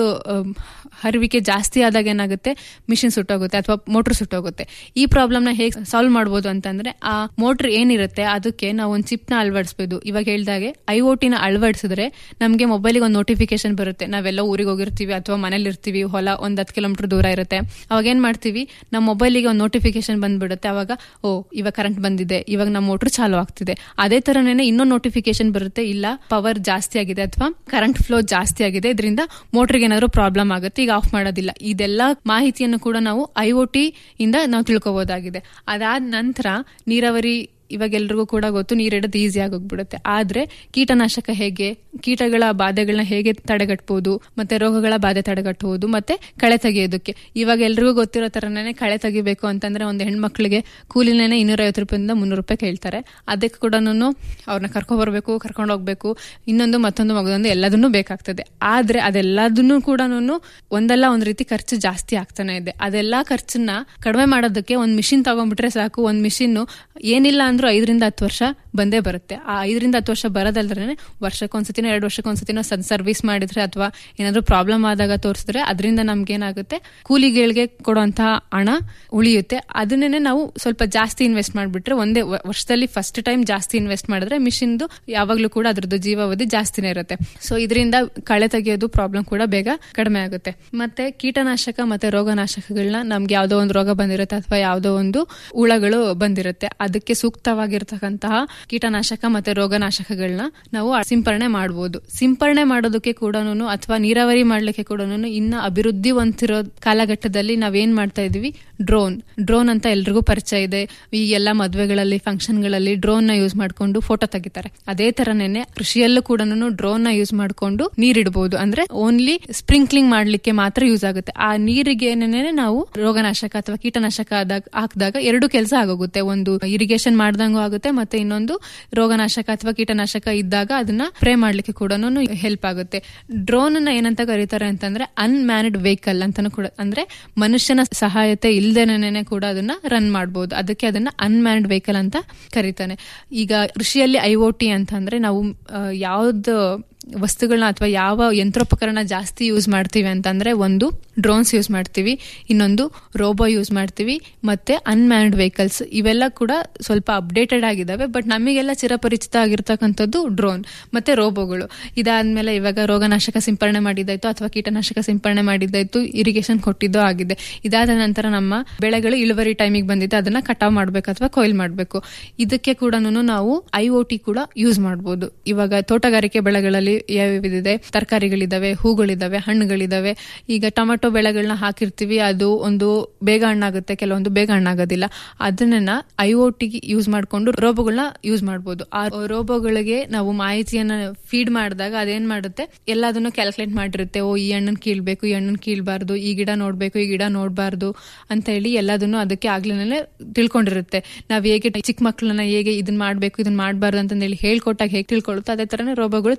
ಹರಿವಿಕೆ ಜಾಸ್ತಿ ಆದಾಗ ಏನಾಗುತ್ತೆ ಮಿಷಿನ್ ಸುಟ್ಟೋಗುತ್ತೆ ಅಥವಾ ಮೋಟರ್ ಸುಟ್ಟೋಗುತ್ತೆ ಈ ಪ್ರಾಬ್ಲಮ್ನ ಹೇಗೆ ಸಾಲ್ವ್ ಮಾಡ್ಬೋದು ಅಂತಂದ್ರೆ ಆ ಮೋಟರ್ ಏನಿರುತ್ತೆ ಅದಕ್ಕೆ ನಾವು ಒಂದು ಚಿಪ್ನ ಅಳವಡಿಸಬಹುದು ಇವಾಗ ಹೇಳ್ದಾಗೆ ಐ ಒ ಟಿನ ಅಳವಡಿಸಿದ್ರೆ ನಮಗೆ ಮೊಬೈಲಿಗೆ ಒಂದು ನೋಟಿಫಿಕೇಶನ್ ಬರುತ್ತೆ ನಾವೆಲ್ಲ ಊರಿಗೆ ಹೋಗಿರ್ತೀವಿ ಅಥವಾ ಮನೇಲಿ ಇರ್ತೀವಿ ಹೊಲ ಒಂದ್ ಹತ್ತು ಕಿಲೋಮೀಟರ್ ದೂರ ಇರುತ್ತೆ ಅವಾಗ ಏನ್ ಮಾಡ್ತೀವಿ ನಮ್ಮ ಮೊಬೈಲಿಗೆ ಒಂದು ನೋಟಿಫಿಕೇಶನ್ ಬಂದ್ಬಿಡುತ್ತೆ ಅವಾಗ ಓ ಇವಾಗ ಕರೆಂಟ್ ಬಂದಿದೆ ಇವಾಗ ನಮ್ಮ ಮೋಟರ್ ಚಾಲು ಆಗ್ತಿದೆ ಅದೇ ತರನೇ ಇನ್ನೊಂದು ನೋಟಿಫಿಕೇಶನ್ ಬರುತ್ತೆ ಇಲ್ಲ ಪವರ್ ಜಾಸ್ತಿ ಆಗಿದೆ ಅಥವಾ ಕರೆಂಟ್ ಫ್ಲೋ ಜಾಸ್ತಿ ಆಗಿದೆ ಇದರಿಂದ ಮೋಟರ್ಗೆ ಏನಾದ್ರು ಪ್ರಾಬ್ಲಮ್ ಆಗುತ್ತೆ ಈಗ ಆಫ್ ಮಾಡೋದಿಲ್ಲ ಇದೆಲ್ಲ ಮಾಹಿತಿಯನ್ನು ಕೂಡ ನಾವು ಐ ಒ ಟಿ ಇಂದ ನಾವು ತಿಳ್ಕೊಬಹುದಾಗಿದೆ ಅದಾದ ನಂತರ ನೀರಾವರಿ ಇವಾಗ ಎಲ್ರಿಗೂ ಕೂಡ ಗೊತ್ತು ನೀರಿಡೋದು ಈಸಿ ಆಗೋಗ್ಬಿಡುತ್ತೆ ಆದ್ರೆ ಕೀಟನಾಶಕ ಹೇಗೆ ಕೀಟಗಳ ಬಾಧೆಗಳನ್ನ ಹೇಗೆ ತಡೆಗಟ್ಟಬಹುದು ಮತ್ತೆ ರೋಗಗಳ ಬಾಧೆ ತಡೆಗಟ್ಟಬಹುದು ಮತ್ತೆ ಕಳೆ ತೆಗೆಯೋದಕ್ಕೆ ಇವಾಗ ಎಲ್ರಿಗೂ ಗೊತ್ತಿರೋ ತರನೇ ಕಳೆ ತೆಗಿಬೇಕು ಅಂತಂದ್ರೆ ಒಂದು ಹೆಣ್ಮಕ್ಳಿಗೆ ಕೂಲಿನೇ ಇನ್ನೂರೈವತ್ತು ರೂಪಾಯಿಂದ ಮುನ್ನೂರು ರೂಪಾಯಿ ಕೇಳ್ತಾರೆ ಅದಕ್ಕೆ ಕೂಡ ಅವ್ರನ್ನ ಕರ್ಕೊ ಬರ್ಬೇಕು ಕರ್ಕೊಂಡು ಹೋಗ್ಬೇಕು ಇನ್ನೊಂದು ಮತ್ತೊಂದು ಮಗದೊಂದು ಎಲ್ಲದನ್ನೂ ಬೇಕಾಗ್ತದೆ ಆದ್ರೆ ಅದೆಲ್ಲದನ್ನು ಕೂಡ ಒಂದಲ್ಲ ಒಂದ್ ರೀತಿ ಖರ್ಚು ಜಾಸ್ತಿ ಆಗ್ತಾನೆ ಇದೆ ಅದೆಲ್ಲಾ ಖರ್ಚನ್ನ ಕಡಿಮೆ ಮಾಡೋದಕ್ಕೆ ಒಂದ್ ಮಿಷಿನ್ ತಗೊಂಡ್ಬಿಟ್ರೆ ಸಾಕು ಒಂದ್ ಮಿಷಿನ್ ಏನಿಲ್ಲ ಅಂದ್ರೂ ಐದರಿಂದ ಹತ್ತು ವರ್ಷ ಬಂದೇ ಬರುತ್ತೆ ಆ ಐದರಿಂದ ಹತ್ತು ವರ್ಷ ಬರೋದಲ್ದ್ರೆ ವರ್ಷಕ್ಕೊಂದ್ಸತಿನೋ ಎರಡು ವರ್ಷಕ್ಕೊಂದ್ಸತಿನೋ ಸರ್ವಿಸ್ ಮಾಡಿದ್ರೆ ಅಥವಾ ಏನಾದ್ರೂ ಪ್ರಾಬ್ಲಮ್ ಆದಾಗ ತೋರಿಸಿದ್ರೆ ಅದರಿಂದ ನಮ್ಗೆ ಏನಾಗುತ್ತೆ ಕೂಲಿಗಳಿಗೆ ಕೊಡುವಂತಹ ಹಣ ಉಳಿಯುತ್ತೆ ಅದನ್ನೇ ನಾವು ಸ್ವಲ್ಪ ಜಾಸ್ತಿ ಇನ್ವೆಸ್ಟ್ ಮಾಡಿಬಿಟ್ರೆ ಒಂದೇ ವರ್ಷದಲ್ಲಿ ಫಸ್ಟ್ ಟೈಮ್ ಜಾಸ್ತಿ ಇನ್ವೆಸ್ಟ್ ಮಾಡಿದ್ರೆ ಮಿಷಿನ್ದು ಯಾವಾಗ್ಲೂ ಕೂಡ ಅದ್ರದ್ದು ಜೀವಾವಧಿ ಜಾಸ್ತಿನೇ ಇರುತ್ತೆ ಸೊ ಇದರಿಂದ ಕಳೆ ತೆಗೆಯೋದು ಪ್ರಾಬ್ಲಮ್ ಕೂಡ ಬೇಗ ಕಡಿಮೆ ಆಗುತ್ತೆ ಮತ್ತೆ ಕೀಟನಾಶಕ ಮತ್ತೆ ರೋಗನಾಶಕಗಳನ್ನ ನಮ್ಗೆ ಯಾವ್ದೋ ಒಂದು ರೋಗ ಬಂದಿರುತ್ತೆ ಅಥವಾ ಯಾವ್ದೋ ಒಂದು ಹುಳಗಳು ಬಂದಿರುತ್ತೆ ಅದಕ್ಕೆ ಸೂಕ್ತವಾಗಿರ್ತಕ್ಕಂತಹ ಕೀಟನಾಶಕ ಮತ್ತೆ ರೋಗನಾಶಕಗಳನ್ನ ನಾವು ಸಿಂಪರಣೆ ಮಾಡಬಹುದು ಸಿಂಪರಣೆ ಮಾಡೋದಕ್ಕೆ ಕೂಡ ಅಥವಾ ನೀರಾವರಿ ಮಾಡ್ಲಿಕ್ಕೆ ಕೂಡ ಇನ್ನ ಅಭಿವೃದ್ಧಿ ಹೊಂದಿರೋ ಕಾಲಘಟ್ಟದಲ್ಲಿ ನಾವೇನ್ ಮಾಡ್ತಾ ಇದೀವಿ ಡ್ರೋನ್ ಡ್ರೋನ್ ಅಂತ ಎಲ್ರಿಗೂ ಪರಿಚಯ ಇದೆ ಈ ಎಲ್ಲ ಮದ್ವೆಗಳಲ್ಲಿ ಫಂಕ್ಷನ್ ಗಳಲ್ಲಿ ಡ್ರೋನ್ ನ ಯೂಸ್ ಮಾಡ್ಕೊಂಡು ಫೋಟೋ ತೆಗಿತಾರೆ ಅದೇ ತರನೇನೆ ಕೃಷಿಯಲ್ಲೂ ಕೂಡ ಡ್ರೋನ್ ನ ಯೂಸ್ ಮಾಡ್ಕೊಂಡು ನೀರಿಡಬಹುದು ಅಂದ್ರೆ ಓನ್ಲಿ ಸ್ಪ್ರಿಂಕ್ಲಿಂಗ್ ಮಾಡ್ಲಿಕ್ಕೆ ಮಾತ್ರ ಯೂಸ್ ಆಗುತ್ತೆ ಆ ನೀರಿಗೆ ನಾವು ರೋಗನಾಶಕ ಅಥವಾ ಕೀಟನಾಶಕ ಹಾಕಿದಾಗ ಎರಡು ಕೆಲಸ ಆಗೋಗುತ್ತೆ ಒಂದು ಇರಿಗೇಷನ್ ಮಾಡ್ದಂಗೂ ಆಗುತ್ತೆ ಮತ್ತೆ ಇನ್ನೊಂದು ರೋಗನಾಶಕ ಅಥವಾ ಕೀಟನಾಶಕ ಇದ್ದಾಗ ಅದನ್ನ ಸ್ಪ್ರೇ ಮಾಡ್ಲಿಕ್ಕೆ ಕೂಡ ಹೆಲ್ಪ್ ಆಗುತ್ತೆ ಡ್ರೋನ್ ನ ಏನಂತ ಕರೀತಾರೆ ಅಂತಂದ್ರೆ ಅನ್ಮ್ಯಾನ್ಡ್ ವೆಹಿಕಲ್ ಅಂತಾನು ಕೂಡ ಅಂದ್ರೆ ಮನುಷ್ಯನ ಸಹಾಯತೆ ಇಲ್ದೇನೆ ಕೂಡ ಅದನ್ನ ರನ್ ಮಾಡಬಹುದು ಅದಕ್ಕೆ ಅದನ್ನ ಅನ್ಮ್ಯಾನ್ಡ್ ವೆಹಿಕಲ್ ಅಂತ ಕರೀತಾನೆ ಈಗ ಕೃಷಿಯಲ್ಲಿ ಐ ಒ ಟಿ ಅಂತಂದ್ರೆ ನಾವು ಯಾವ್ದು ವಸ್ತುಗಳನ್ನ ಅಥವಾ ಯಾವ ಯಂತ್ರೋಪಕರಣ ಜಾಸ್ತಿ ಯೂಸ್ ಮಾಡ್ತೀವಿ ಅಂತಂದ್ರೆ ಒಂದು ಡ್ರೋನ್ಸ್ ಯೂಸ್ ಮಾಡ್ತೀವಿ ಇನ್ನೊಂದು ರೋಬೋ ಯೂಸ್ ಮಾಡ್ತೀವಿ ಮತ್ತೆ ಅನ್ಮ್ಯಾನ್ಡ್ ವೆಹಿಕಲ್ಸ್ ಇವೆಲ್ಲ ಕೂಡ ಸ್ವಲ್ಪ ಅಪ್ಡೇಟೆಡ್ ಆಗಿದಾವೆ ಬಟ್ ನಮಗೆಲ್ಲ ಚಿರಪರಿಚಿತ ಆಗಿರ್ತಕ್ಕಂಥದ್ದು ಡ್ರೋನ್ ಮತ್ತೆ ರೋಬೋಗಳು ಇದಾದ್ಮೇಲೆ ಇವಾಗ ರೋಗನಾಶಕ ಸಿಂಪರಣೆ ಮಾಡಿದ್ದಾಯ್ತು ಅಥವಾ ಕೀಟನಾಶಕ ಸಿಂಪರಣೆ ಮಾಡಿದ್ದಾಯ್ತು ಇರಿಗೇಷನ್ ಕೊಟ್ಟಿದ್ದು ಆಗಿದೆ ಇದಾದ ನಂತರ ನಮ್ಮ ಬೆಳೆಗಳು ಇಳುವರಿ ಟೈಮಿಗೆ ಬಂದಿದೆ ಅದನ್ನ ಕಟಾವ್ ಮಾಡ್ಬೇಕು ಅಥವಾ ಕೊಯ್ಲ್ ಮಾಡ್ಬೇಕು ಇದಕ್ಕೆ ಕೂಡ ನಾವು ಐ ಒ ಟಿ ಕೂಡ ಯೂಸ್ ಮಾಡಬಹುದು ಇವಾಗ ತೋಟಗಾರಿಕೆ ಬೆಳೆಗಳಲ್ಲಿ ಯಾವ್ಯಾವಿದೆ ತರಕಾರಿಗಳಿದಾವೆ ಹೂಗಳಿದಾವೆ ಹಣ್ಣುಗಳಿದಾವೆ ಈಗ ಟೊಮೆಟೊ ಬೆಳೆಗಳನ್ನ ಹಾಕಿರ್ತೀವಿ ಅದು ಒಂದು ಬೇಗ ಹಣ್ಣಾಗುತ್ತೆ ಕೆಲವೊಂದು ಬೇಗ ಹಣ್ಣಾಗೋದಿಲ್ಲ ಅದನ್ನ ಐ ಒ ಟಿ ಯೂಸ್ ಮಾಡ್ಕೊಂಡು ರೋಬೋಗಳನ್ನ ಯೂಸ್ ಮಾಡಬಹುದು ಆ ರೋಬೋಗಳಿಗೆ ನಾವು ಮಾಹಿತಿಯನ್ನ ಫೀಡ್ ಮಾಡಿದಾಗ ಅದೇನ್ ಮಾಡುತ್ತೆ ಎಲ್ಲದನ್ನು ಕ್ಯಾಲ್ಕುಲೇಟ್ ಮಾಡಿರುತ್ತೆ ಓ ಈ ಹಣ್ಣನ್ ಕೀಳ್ಬೇಕು ಈ ಹಣ್ಣನ್ ಕೀಳ್ಬಾರ್ದು ಈ ಗಿಡ ನೋಡ್ಬೇಕು ಈ ಗಿಡ ನೋಡ್ಬಾರ್ದು ಅಂತ ಹೇಳಿ ಎಲ್ಲದನ್ನು ಅದಕ್ಕೆ ಆಗ್ಲೇನೆ ತಿಳ್ಕೊಂಡಿರುತ್ತೆ ನಾವ್ ಹೇಗೆ ಚಿಕ್ಕ ಮಕ್ಕಳನ್ನ ಹೇಗೆ ಇದನ್ನ ಮಾಡ್ಬೇಕು ಇದನ್ನ ಮಾಡಬಾರ್ದು ಅಂತ ಹೇಳಿ ಹೇಳ್ಕೊಟ್ಟಾಗ ಹೇಗೆ ತಿಳ್ಕೊಳ್ಳುತ್ತೋ ಅದೇ ತರನೇ ರೋಬೋಗಳು ತಿಳ್ಕೊಂಡಿರುತ್ತೆ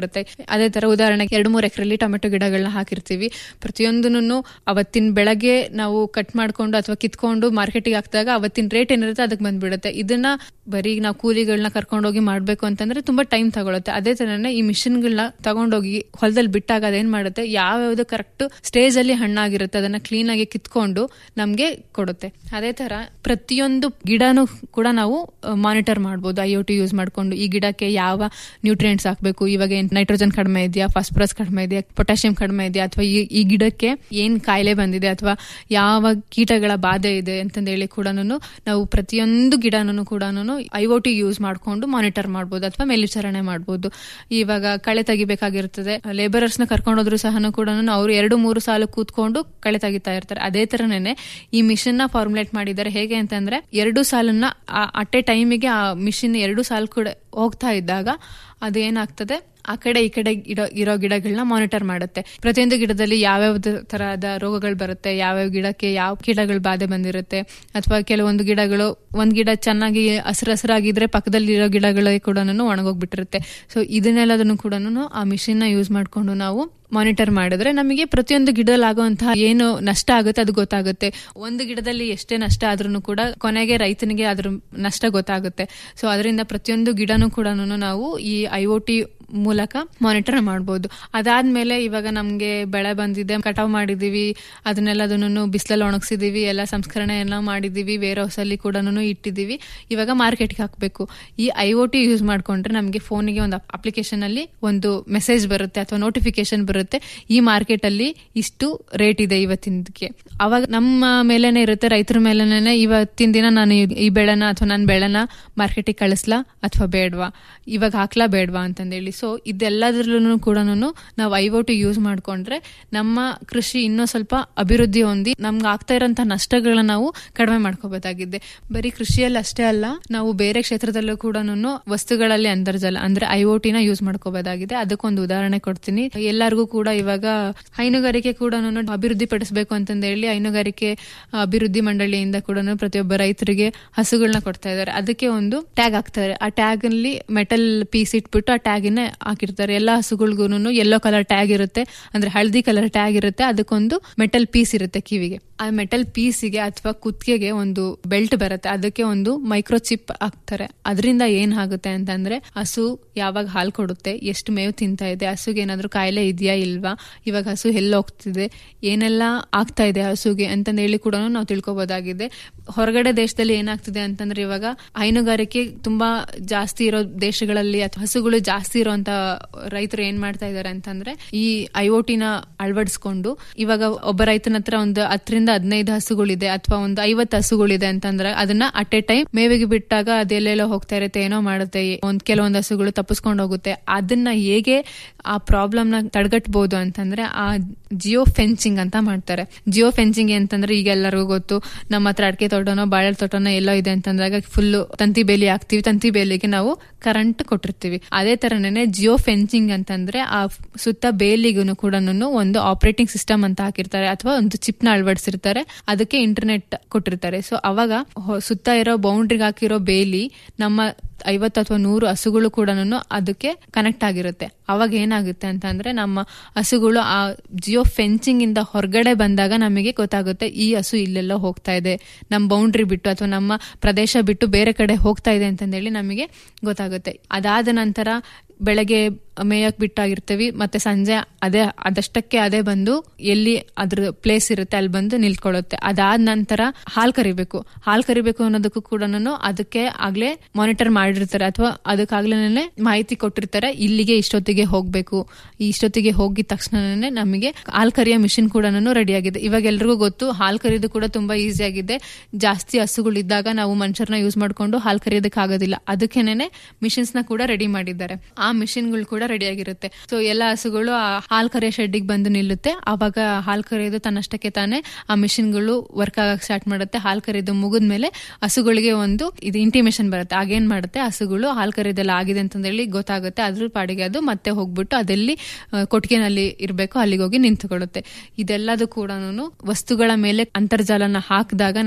ಬಂದ್ಬಿಡುತ್ತೆ ಅದೇ ತರ ಉದಾಹರಣೆಗೆ ಎರಡು ಮೂರು ಎಕರೆಲಿ ಟೊಮೆಟೊ ಗಿಡಗಳನ್ನ ಹಾಕಿರ್ತೀವಿ ಪ್ರತಿಯೊಂದನ್ನು ಅವತ್ತಿನ ಬೆಳಗ್ಗೆ ನಾವು ಕಟ್ ಮಾಡ್ಕೊಂಡು ಅಥವಾ ಕಿತ್ಕೊಂಡು ಮಾರ್ಕೆಟಿಗೆ ಹಾಕಿದಾಗ ಅವತ್ತಿನ ರೇಟ್ ಏನಿರುತ್ತೆ ಅದಕ್ಕೆ ಬಂದ್ಬಿಡುತ್ತೆ ಇದನ್ನ ಬರೀ ನಾವು ಕೂಲಿಗಳನ್ನ ಕರ್ಕೊಂಡೋಗಿ ಮಾಡ್ಬೇಕು ಅಂತಂದ್ರೆ ತುಂಬಾ ಟೈಮ್ ತಗೊಳುತ್ತೆ ಅದೇ ತರನೇ ಈ ಮಿಷಿನ್ಗಳನ್ನ ತಗೊಂಡೋಗಿ ಹೊಲದಲ್ಲಿ ಬಿಟ್ಟಾಗ ಅದೇನ್ ಮಾಡುತ್ತೆ ಯಾವ್ಯಾವ್ದು ಕರೆಕ್ಟ್ ಸ್ಟೇಜ್ ಅಲ್ಲಿ ಹಣ್ಣಾಗಿರುತ್ತೆ ಅದನ್ನ ಕ್ಲೀನ್ ಆಗಿ ಕಿತ್ಕೊಂಡು ನಮ್ಗೆ ಕೊಡುತ್ತೆ ಅದೇ ತರ ಪ್ರತಿಯೊಂದು ಗಿಡನೂ ಕೂಡ ನಾವು ಮಾನಿಟರ್ ಮಾಡ್ಬೋದು ಐ ಒ ಟಿ ಯೂಸ್ ಮಾಡ್ಕೊಂಡು ಈ ಗಿಡಕ್ಕೆ ಯಾವ ನ್ಯೂಟ್ರಿಯೆಂಟ್ಸ್ ಹಾಕ್ಬೇಕು ಇವಾಗ ಏನ್ ನೈಟ್ರೋಜನ್ ಕಡಿಮೆ ಇದೆಯಾ ಫಾಸ್ಫರಸ್ ಕಡಿಮೆ ಇದೆಯಾ ಪೊಟ್ಯಾಷಿಯಂ ಕಡಿಮೆ ಇದೆಯಾ ಅಥವಾ ಈ ಈ ಗಿಡಕ್ಕೆ ಏನ್ ಕಾಯಿಲೆ ಬಂದಿದೆ ಅಥವಾ ಯಾವ ಕೀಟಗಳ ಬಾಧೆ ಇದೆ ಅಂತಂದೇಳಿ ಕೂಡ ನಾವು ಪ್ರತಿಯೊಂದು ಗಿಡನೂ ಕೂಡ ಐ ಒ ಟಿ ಯೂಸ್ ಮಾಡ್ಕೊಂಡು ಮಾನಿಟರ್ ಮಾಡ್ಬೋದು ಅಥವಾ ಮೇಲ್ವಿಚಾರಣೆ ಮಾಡ್ಬೋದು ಇವಾಗ ಕಳೆ ತೆಗಿಬೇಕಾಗಿರ್ತದೆ ಲೇಬರರ್ಸ್ ನ ಕರ್ಕೊಂಡೋದ್ರು ಸಹ ಕೂಡ ಅವರು ಎರಡು ಮೂರು ಸಾಲು ಕೂತ್ಕೊಂಡು ಕಳೆ ತೆಗಿತಾ ಇರ್ತಾರೆ ಅದೇ ತರನೇ ಈ ಮಿಷನ್ ನ ಫಾರ್ಮುಲೇಟ್ ಮಾಡಿದ್ದಾರೆ ಹೇಗೆ ಅಂತಂದ್ರೆ ಎರಡು ಸಾಲನ್ನ ಅಟ್ ಎ ಟೈಮಿಗೆ ಆ ಮಿಷಿನ್ ಎರಡು ಸಾಲು ಕೂಡ ಹೋಗ್ತಾ ಇದ್ದಾಗ ಅದೇನಾಗ್ತದೆ ಆ ಕಡೆ ಈ ಕಡೆ ಇರೋ ಇರೋ ಗಿಡಗಳನ್ನ ಮಾನಿಟರ್ ಮಾಡುತ್ತೆ ಪ್ರತಿಯೊಂದು ಗಿಡದಲ್ಲಿ ಯಾವ್ಯಾವ ತರಹದ ರೋಗಗಳು ಬರುತ್ತೆ ಯಾವ್ಯಾವ ಗಿಡಕ್ಕೆ ಯಾವ ಕೀಟಗಳ ಬಾಧೆ ಬಂದಿರುತ್ತೆ ಅಥವಾ ಕೆಲವೊಂದು ಗಿಡಗಳು ಒಂದ್ ಗಿಡ ಚೆನ್ನಾಗಿ ಹಸಿರು ಹಸಿರಾಗಿದ್ರೆ ಪಕ್ಕದಲ್ಲಿ ಇರೋ ಗಿಡಗಳಿಗೆ ಕೂಡ ಒಣಗೋಗ್ಬಿಟ್ಟಿರುತ್ತೆ ಸೊ ಇದನ್ನೆಲ್ಲದನ್ನು ಕೂಡ ಆ ಮಿಷಿನ್ ನ ಯೂಸ್ ಮಾಡ್ಕೊಂಡು ನಾವು ಮಾನಿಟರ್ ಮಾಡಿದ್ರೆ ನಮಗೆ ಪ್ರತಿಯೊಂದು ಗಿಡದಲ್ಲಿ ಆಗುವಂತಹ ಏನು ನಷ್ಟ ಆಗುತ್ತೆ ಅದು ಗೊತ್ತಾಗುತ್ತೆ ಒಂದು ಗಿಡದಲ್ಲಿ ಎಷ್ಟೇ ನಷ್ಟ ಆದ್ರೂ ಕೂಡ ಕೊನೆಗೆ ರೈತನಿಗೆ ಅದ್ರ ನಷ್ಟ ಗೊತ್ತಾಗುತ್ತೆ ಸೊ ಅದರಿಂದ ಪ್ರತಿಯೊಂದು ಗಿಡನೂ ಕೂಡ ನಾವು ಈ ಐ ಒ ಟಿ ಮೂಲಕ ಮಾನಿಟರ್ ಮಾಡಬಹುದು ಅದಾದ್ಮೇಲೆ ಇವಾಗ ನಮ್ಗೆ ಬೆಳೆ ಬಂದಿದೆ ಕಟಾವ್ ಮಾಡಿದೀವಿ ಅದನ್ನೆಲ್ಲದನ್ನು ಬಿಸಿಲಲ್ಲಿ ಒಣಗಿಸಿದೀವಿ ಎಲ್ಲ ಸಂಸ್ಕರಣೆ ಎಲ್ಲ ಮಾಡಿದೀವಿ ವೇರ್ ಹೌಸ್ ಅಲ್ಲಿ ಕೂಡ ಇಟ್ಟಿದೀವಿ ಇವಾಗ ಮಾರ್ಕೆಟ್ಗೆ ಹಾಕಬೇಕು ಈ ಐ ಒ ಟಿ ಯೂಸ್ ಮಾಡ್ಕೊಂಡ್ರೆ ನಮಗೆ ಫೋನಿಗೆ ಒಂದು ಅಪ್ಲಿಕೇಶನ್ ಅಲ್ಲಿ ಒಂದು ಮೆಸೇಜ್ ಬರುತ್ತೆ ಅಥವಾ ನೋಟಿಫಿಕೇಶನ್ ಬರುತ್ತೆ ಈ ಮಾರ್ಕೆಟ್ ಅಲ್ಲಿ ಇಷ್ಟು ರೇಟ್ ಇದೆ ಇವತ್ತಿನದಕ್ಕೆ ಅವಾಗ ನಮ್ಮ ಮೇಲೆನೆ ಇರುತ್ತೆ ರೈತರ ಮೇಲೆನೆ ಇವತ್ತಿನ ದಿನ ನಾನು ಈ ಬೆಳೆನ ಅಥವಾ ನನ್ನ ಬೆಳೆನ ಮಾರ್ಕೆಟಿಗೆ ಕಳಿಸ್ಲಾ ಅಥವಾ ಬೇಡವಾ ಇವಾಗ ಹಾಕ್ಲಾ ಬೇಡವಾ ಅಂತಂದೇಳಿ ಸೊ ಇದೆಲ್ಲದ್ರಲ್ಲೂ ಕೂಡ ನಾವು ಐ ಒ ಟಿ ಯೂಸ್ ಮಾಡ್ಕೊಂಡ್ರೆ ನಮ್ಮ ಕೃಷಿ ಇನ್ನೂ ಸ್ವಲ್ಪ ಅಭಿವೃದ್ಧಿ ಹೊಂದಿ ನಮ್ಗೆ ಆಗ್ತಾ ಇರೋಂಥ ನಷ್ಟಗಳನ್ನ ನಾವು ಕಡಿಮೆ ಮಾಡ್ಕೋಬಹುದಾಗಿದೆ ಬರೀ ಕೃಷಿಯಲ್ಲಿ ಅಷ್ಟೇ ಅಲ್ಲ ನಾವು ಬೇರೆ ಕ್ಷೇತ್ರದಲ್ಲೂ ಕೂಡ ವಸ್ತುಗಳಲ್ಲಿ ಅಂತರ್ಜಾಲ ಅಂದ್ರೆ ಐ ಒ ಟಿನ ಯೂಸ್ ಮಾಡ್ಕೋಬಹುದಾಗಿದೆ ಅದಕ್ಕೊಂದು ಉದಾಹರಣೆ ಕೊಡ್ತೀನಿ ಎಲ್ಲರಿಗೂ ಕೂಡ ಇವಾಗ ಹೈನುಗಾರಿಕೆ ಕೂಡ ಅಭಿವೃದ್ಧಿ ಪಡಿಸಬೇಕು ಅಂತಂದ ಹೇಳಿ ಹೈನುಗಾರಿಕೆ ಅಭಿವೃದ್ಧಿ ಮಂಡಳಿಯಿಂದ ಕೂಡ ಪ್ರತಿಯೊಬ್ಬ ರೈತರಿಗೆ ಹಸುಗಳನ್ನ ಕೊಡ್ತಾ ಇದ್ದಾರೆ ಅದಕ್ಕೆ ಒಂದು ಟ್ಯಾಗ್ ಹಾಕ್ತಾರೆ ಆ ಟ್ಯಾಗ್ ಅಲ್ಲಿ ಮೆಟಲ್ ಪೀಸ್ ಇಟ್ಬಿಟ್ಟು ಆ ಟ್ಯಾಗ್ ಹಾಕಿರ್ತಾರೆ ಎಲ್ಲಾ ಹಸುಗಳಿಗೂ ಯೆಲ್ಲೋ ಕಲರ್ ಟ್ಯಾಗ್ ಇರುತ್ತೆ ಅಂದ್ರೆ ಹಳದಿ ಕಲರ್ ಟ್ಯಾಗ್ ಇರುತ್ತೆ ಅದಕ್ಕೊಂದು ಮೆಟಲ್ ಪೀಸ್ ಇರುತ್ತೆ ಕಿವಿಗೆ ಆ ಮೆಟಲ್ ಪೀಸಿಗೆ ಅಥವಾ ಕುತ್ತಿಗೆಗೆ ಒಂದು ಬೆಲ್ಟ್ ಬರುತ್ತೆ ಅದಕ್ಕೆ ಒಂದು ಮೈಕ್ರೋ ಚಿಪ್ ಹಾಕ್ತಾರೆ ಅದರಿಂದ ಏನ್ ಆಗುತ್ತೆ ಅಂತಂದ್ರೆ ಹಸು ಯಾವಾಗ ಹಾಲು ಕೊಡುತ್ತೆ ಎಷ್ಟು ಮೇವು ತಿಂತಾ ಇದೆ ಹಸುಗೆ ಏನಾದ್ರೂ ಕಾಯಿಲೆ ಇದೆಯಾ ಇಲ್ವಾ ಇವಾಗ ಹಸು ಎಲ್ಲ ಹೋಗ್ತಿದೆ ಏನೆಲ್ಲ ಆಗ್ತಾ ಇದೆ ಹಸುಗೆ ಅಂತಂದ ಹೇಳಿ ಕೂಡ ನಾವು ತಿಳ್ಕೊಬಹುದಾಗಿದೆ ಹೊರಗಡೆ ದೇಶದಲ್ಲಿ ಏನಾಗ್ತಿದೆ ಅಂತಂದ್ರೆ ಇವಾಗ ಹೈನುಗಾರಿಕೆ ತುಂಬಾ ಜಾಸ್ತಿ ಇರೋ ದೇಶಗಳಲ್ಲಿ ಅಥವಾ ಹಸುಗಳು ಜಾಸ್ತಿ ಇರುವಂತ ರೈತರು ಏನ್ ಮಾಡ್ತಾ ಇದಾರೆ ಅಂತಂದ್ರೆ ಈ ಐಒಟಿನ ಅಳವಡಿಸ್ಕೊಂಡು ಇವಾಗ ಒಬ್ಬ ರೈತನ ಹತ್ರ ಒಂದು ಹತ್ತರಿಂದ ಹದಿನೈದು ಹಸುಗಳಿದೆ ಅಥವಾ ಒಂದು ಐವತ್ತು ಹಸುಗಳಿದೆ ಅಂತಂದ್ರೆ ಅದನ್ನ ಅಟ್ ಎ ಟೈಮ್ ಮೇವಿಗೆ ಬಿಟ್ಟಾಗ ಅದೆಲ್ಲೆಲ್ಲೋ ಹೋಗ್ತಾ ಇರುತ್ತೆ ಏನೋ ಮಾಡುತ್ತೆ ಒಂದ್ ಕೆಲವೊಂದು ಹಸುಗಳು ತಪ್ಪಿಸ್ಕೊಂಡು ಹೋಗುತ್ತೆ ಅದನ್ನ ಹೇಗೆ ಆ ಪ್ರಾಬ್ಲಮ್ ನ ತಡೆಗಟ್ಟಬಹುದು ಅಂತಂದ್ರೆ ಆ ಜಿಯೋ ಫೆನ್ಸಿಂಗ್ ಅಂತ ಮಾಡ್ತಾರೆ ಜಿಯೋ ಫೆನ್ಸಿಂಗ್ ಅಂತಂದ್ರೆ ಈಗ ಎಲ್ಲರಿಗೂ ಗೊತ್ತು ನಮ್ಮ ಹತ್ರ ಅಡಿಕೆ ತೋಟನೋ ಬಾಳೆ ತೋಟನೋ ಎಲ್ಲೋ ಇದೆ ಅಂತಂದಾಗ ಫುಲ್ ತಂತಿ ಬೇಲಿ ಹಾಕ್ತಿವಿ ತಂತಿ ಬೇಲಿಗೆ ನಾವು ಕರೆಂಟ್ ಕೊಟ್ಟಿರ್ತೀವಿ ಅದೇ ತರನೇ ಜಿಯೋ ಫೆನ್ಸಿಂಗ್ ಅಂತಂದ್ರೆ ಆ ಸುತ್ತ ಬೇಲಿಗೂ ಕೂಡ ಒಂದು ಆಪರೇಟಿಂಗ್ ಸಿಸ್ಟಮ್ ಅಂತ ಹಾಕಿರ್ತಾರೆ ಅಥವಾ ಒಂದು ಚಿಪ್ ನ ಅಳವಡಿಸಿರ್ತಾರೆ ಅದಕ್ಕೆ ಇಂಟರ್ನೆಟ್ ಕೊಟ್ಟಿರ್ತಾರೆ ಸೊ ಅವಾಗ ಸುತ್ತ ಇರೋ ಬೌಂಡ್ರಿಗೆ ಹಾಕಿರೋ ಬೇಲಿ ನಮ್ಮ ಐವತ್ತು ಅಥವಾ ನೂರು ಹಸುಗಳು ಕೂಡ ಅದಕ್ಕೆ ಕನೆಕ್ಟ್ ಆಗಿರುತ್ತೆ ಅವಾಗ ಏನಾಗುತ್ತೆ ಅಂತ ಅಂದ್ರೆ ನಮ್ಮ ಹಸುಗಳು ಆ ಜಿಯೋ ಫೆನ್ಸಿಂಗ್ ಇಂದ ಹೊರಗಡೆ ಬಂದಾಗ ನಮಗೆ ಗೊತ್ತಾಗುತ್ತೆ ಈ ಹಸು ಇಲ್ಲೆಲ್ಲ ಹೋಗ್ತಾ ಇದೆ ನಮ್ಮ ಬೌಂಡ್ರಿ ಬಿಟ್ಟು ಅಥವಾ ನಮ್ಮ ಪ್ರದೇಶ ಬಿಟ್ಟು ಬೇರೆ ಕಡೆ ಹೋಗ್ತಾ ಇದೆ ಅಂತಂದೇಳಿ ನಮಗೆ ಗೊತ್ತಾಗುತ್ತೆ ಅದಾದ ನಂತರ ಬೆಳಗ್ಗೆ ಮೇಯಕ್ ಬಿಟ್ಟಾಗಿರ್ತೀವಿ ಮತ್ತೆ ಸಂಜೆ ಅದೇ ಅದಷ್ಟಕ್ಕೆ ಅದೇ ಬಂದು ಎಲ್ಲಿ ಅದ್ರ ಪ್ಲೇಸ್ ಇರುತ್ತೆ ಅಲ್ಲಿ ಬಂದು ನಿಲ್ಕೊಳ್ಳುತ್ತೆ ಅದಾದ ನಂತರ ಹಾಲ್ ಕರಿಬೇಕು ಹಾಲ್ ಕರಿಬೇಕು ಅನ್ನೋದಕ್ಕೂ ಕೂಡ ಅದಕ್ಕೆ ಆಗ್ಲೇ ಮಾನಿಟರ್ ಮಾಡಿರ್ತಾರೆ ಅಥವಾ ಅದಕ್ಕಾಗ್ಲೇನೆ ಮಾಹಿತಿ ಕೊಟ್ಟಿರ್ತಾರೆ ಇಲ್ಲಿಗೆ ಇಷ್ಟೊತ್ತಿಗೆ ಹೋಗ್ಬೇಕು ಇಷ್ಟೊತ್ತಿಗೆ ಹೋಗಿದ ತಕ್ಷಣನೇ ನಮಗೆ ಹಾಲ್ ಕರಿಯೋ ಮಿಷಿನ್ ಕೂಡ ರೆಡಿ ಆಗಿದೆ ಇವಾಗ ಎಲ್ರಿಗೂ ಗೊತ್ತು ಹಾಲ್ ಕರಿಯೋದು ಕೂಡ ತುಂಬಾ ಈಸಿ ಆಗಿದೆ ಜಾಸ್ತಿ ಹಸುಗಳಿದ್ದಾಗ ನಾವು ಮನುಷ್ಯರನ್ನ ಯೂಸ್ ಮಾಡ್ಕೊಂಡು ಹಾಲ್ ಕರಿಯೋದಕ್ಕೆ ಆಗೋದಿಲ್ಲ ಅದಕ್ಕೇನೆ ಮಿಷಿನ್ಸ್ ನ ಕೂಡ ರೆಡಿ ಮಾಡಿದ್ದಾರೆ ಆ ಮಿಷಿನ್ಗಳು ಕೂಡ ರೆಡಿ ಆಗಿರುತ್ತೆ ಸೊ ಎಲ್ಲ ಹಸುಗಳು ಆ ಹಾಲ್ ಕರಿಯೋ ಶೆಡ್ಡಿಗೆ ಬಂದು ನಿಲ್ಲುತ್ತೆ ಅವಾಗ ಹಾಲ್ ಕರೆಯೋದು ತನ್ನಷ್ಟಕ್ಕೆ ತಾನೇ ಆ ಮಿಷಿನ್ಗಳು ವರ್ಕ್ ಆಗಕ್ಕೆ ಸ್ಟಾರ್ಟ್ ಮಾಡುತ್ತೆ ಹಾಲ್ ಕರೆಯೋದು ಮುಗಿದ್ಮೇಲೆ ಹಸುಗಳಿಗೆ ಒಂದು ಇದು ಇಂಟಿಮೇಷನ್ ಬರುತ್ತೆ ಆಗೇನ್ ಮಾಡುತ್ತೆ ಹಸುಗಳು ಹಾಲ್ ಕರೆಯೋದೆಲ್ಲ ಆಗಿದೆ ಅಂತಂದೇಳಿ ಗೊತ್ತಾಗುತ್ತೆ ಅದ್ರ ಪಾಡಿಗೆ ಅದು ಮತ್ತೆ ಹೋಗ್ಬಿಟ್ಟು ಅದೆಲ್ಲಿ ಕೊಟ್ಟಿಗೆನಲ್ಲಿ ಇರಬೇಕು ಅಲ್ಲಿಗೆ ಹೋಗಿ ನಿಂತುಕೊಳ್ಳುತ್ತೆ ಇದೆಲ್ಲದು ಕೂಡ ವಸ್ತುಗಳ ಮೇಲೆ ಅಂತರ್ಜಾಲನ ಹಾಕಿದಾಗ ನಮ್ಮ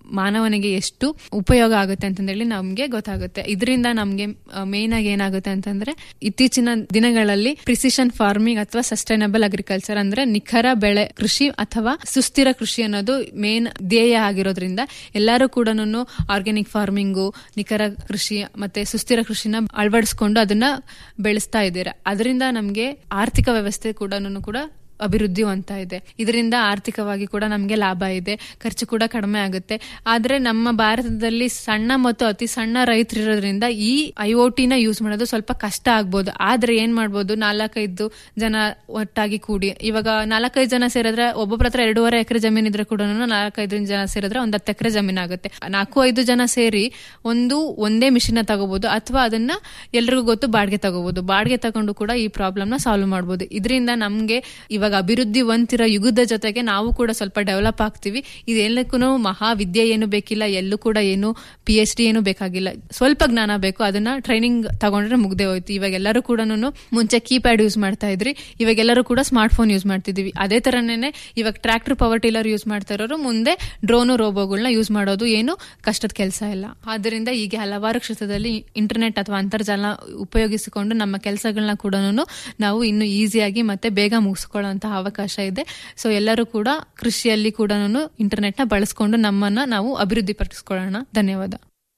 ಮಾನವನಿಗೆ ಎಷ್ಟು ಉಪಯೋಗ ಆಗುತ್ತೆ ಅಂತಂದೇಳಿ ನಮ್ಗೆ ಗೊತ್ತಾಗುತ್ತೆ ಇದರಿಂದ ನಮ್ಗೆ ಮೇನ್ ಆಗಿ ಏನಾಗುತ್ತೆ ಅಂತಂದ್ರೆ ಇತ್ತೀಚಿನ ದಿನಗಳಲ್ಲಿ ಪ್ರಿಸಿಷನ್ ಫಾರ್ಮಿಂಗ್ ಅಥವಾ ಸಸ್ಟೈನಬಲ್ ಅಗ್ರಿಕಲ್ಚರ್ ಅಂದ್ರೆ ನಿಖರ ಬೆಳೆ ಕೃಷಿ ಅಥವಾ ಸುಸ್ಥಿರ ಕೃಷಿ ಅನ್ನೋದು ಮೇನ್ ಧ್ಯೇಯ ಆಗಿರೋದ್ರಿಂದ ಎಲ್ಲರೂ ಕೂಡ ಆರ್ಗ್ಯಾನಿಕ್ ಫಾರ್ಮಿಂಗು ನಿಖರ ಕೃಷಿ ಮತ್ತೆ ಸುಸ್ಥಿರ ಕೃಷಿನ ಅಳವಡಿಸ್ಕೊಂಡು ಅದನ್ನ ಬೆಳೆಸ್ತಾ ಇದ್ದೀರಾ ಅದರಿಂದ ನಮ್ಗೆ ಆರ್ಥಿಕ ವ್ಯವಸ್ಥೆ ಕೂಡ ಕೂಡ ಅಭಿವೃದ್ಧಿ ಹೊಂದ್ತಾ ಇದೆ ಇದರಿಂದ ಆರ್ಥಿಕವಾಗಿ ಕೂಡ ನಮಗೆ ಲಾಭ ಇದೆ ಖರ್ಚು ಕೂಡ ಕಡಿಮೆ ಆಗುತ್ತೆ ಆದ್ರೆ ನಮ್ಮ ಭಾರತದಲ್ಲಿ ಸಣ್ಣ ಮತ್ತು ಅತಿ ಸಣ್ಣ ರೈತರಿರೋದ್ರಿಂದ ಈ ಐ ಒ ಟಿನ ಯೂಸ್ ಮಾಡೋದು ಸ್ವಲ್ಪ ಕಷ್ಟ ಆಗ್ಬೋದು ಆದ್ರೆ ಏನ್ ಮಾಡ್ಬೋದು ನಾಲ್ಕೈದು ಜನ ಒಟ್ಟಾಗಿ ಕೂಡಿ ಇವಾಗ ನಾಲ್ಕೈದು ಜನ ಸೇರಿದ್ರೆ ಒಬ್ಬೊಬ್ಬರ ಹತ್ರ ಎರಡೂವರೆ ಎಕರೆ ಜಮೀನ್ ಇದ್ರೆ ಕೂಡ ನಾಲ್ಕೈದು ಜನ ಸೇರಿದ್ರೆ ಒಂದ್ ಹತ್ತು ಎಕರೆ ಜಮೀನ್ ಆಗುತ್ತೆ ನಾಲ್ಕು ಐದು ಜನ ಸೇರಿ ಒಂದು ಒಂದೇ ಮಿಷಿನ್ ತಗೋಬಹುದು ಅಥವಾ ಅದನ್ನ ಎಲ್ರಿಗೂ ಗೊತ್ತು ಬಾಡಿಗೆ ತಗೋಬಹುದು ಬಾಡಿಗೆ ತಗೊಂಡು ಕೂಡ ಈ ಪ್ರಾಬ್ಲಮ್ ನ ಸಾಲ್ವ್ ಮಾಡಬಹುದು ಇದರಿಂದ ನಮ್ಗೆ ಇವಾಗ ಅಭಿವೃದ್ಧಿ ಹೊಂದಿರೋ ಯುಗದ ಜೊತೆಗೆ ನಾವು ಕೂಡ ಸ್ವಲ್ಪ ಡೆವಲಪ್ ಆಗ್ತೀವಿ ಇದೆಲ್ಲಕ್ಕೂ ಮಹಾವಿದ್ಯೆ ಏನು ಬೇಕಿಲ್ಲ ಎಲ್ಲೂ ಕೂಡ ಏನು ಪಿ ಎಚ್ ಡಿ ಏನು ಬೇಕಾಗಿಲ್ಲ ಸ್ವಲ್ಪ ಜ್ಞಾನ ಬೇಕು ಅದನ್ನ ಟ್ರೈನಿಂಗ್ ತಗೊಂಡ್ರೆ ಮುಗ್ದೆ ಹೋಯ್ತು ಇವಾಗ ಎಲ್ಲರೂ ಕೂಡ ಮುಂಚೆ ಕೀಪ್ಯಾಡ್ ಯೂಸ್ ಮಾಡ್ತಾ ಇದ್ರಿ ಇವಾಗ ಎಲ್ಲರೂ ಕೂಡ ಸ್ಮಾರ್ಟ್ ಫೋನ್ ಯೂಸ್ ಮಾಡ್ತಿದೀವಿ ಅದೇ ತರನೇ ಇವಾಗ ಟ್ರಾಕ್ಟರ್ ಪವರ್ ಟಿಲ್ಲರ್ ಯೂಸ್ ಮಾಡ್ತಾ ಇರೋರು ಮುಂದೆ ಡ್ರೋನು ರೋಬೋಗಳನ್ನ ಯೂಸ್ ಮಾಡೋದು ಏನು ಕಷ್ಟದ ಕೆಲಸ ಇಲ್ಲ ಆದ್ದರಿಂದ ಈಗ ಹಲವಾರು ಕ್ಷೇತ್ರದಲ್ಲಿ ಇಂಟರ್ನೆಟ್ ಅಥವಾ ಅಂತರ್ಜಾಲ ಉಪಯೋಗಿಸಿಕೊಂಡು ನಮ್ಮ ಕೆಲಸಗಳನ್ನ ಕೂಡ ನಾವು ಇನ್ನು ಈಸಿಯಾಗಿ ಮತ್ತೆ ಬೇಗ ಮುಗಿಸ್ಕೊಳ್ಳುವಂತಹ ಅವಕಾಶ ಇದೆ ಸೊ ಎಲ್ಲರೂ ಕೂಡ ಕೃಷಿಯಲ್ಲಿ ಕೂಡ ಇಂಟರ್ನೆಟ್ ನ ಬಳಸ್ಕೊಂಡು ನಮ್ಮನ್ನ ನಾವು ಅಭಿವೃದ್ಧಿ ಪಡಿಸ್ಕೊಳ್ಳೋಣ ಧನ್ಯವಾದ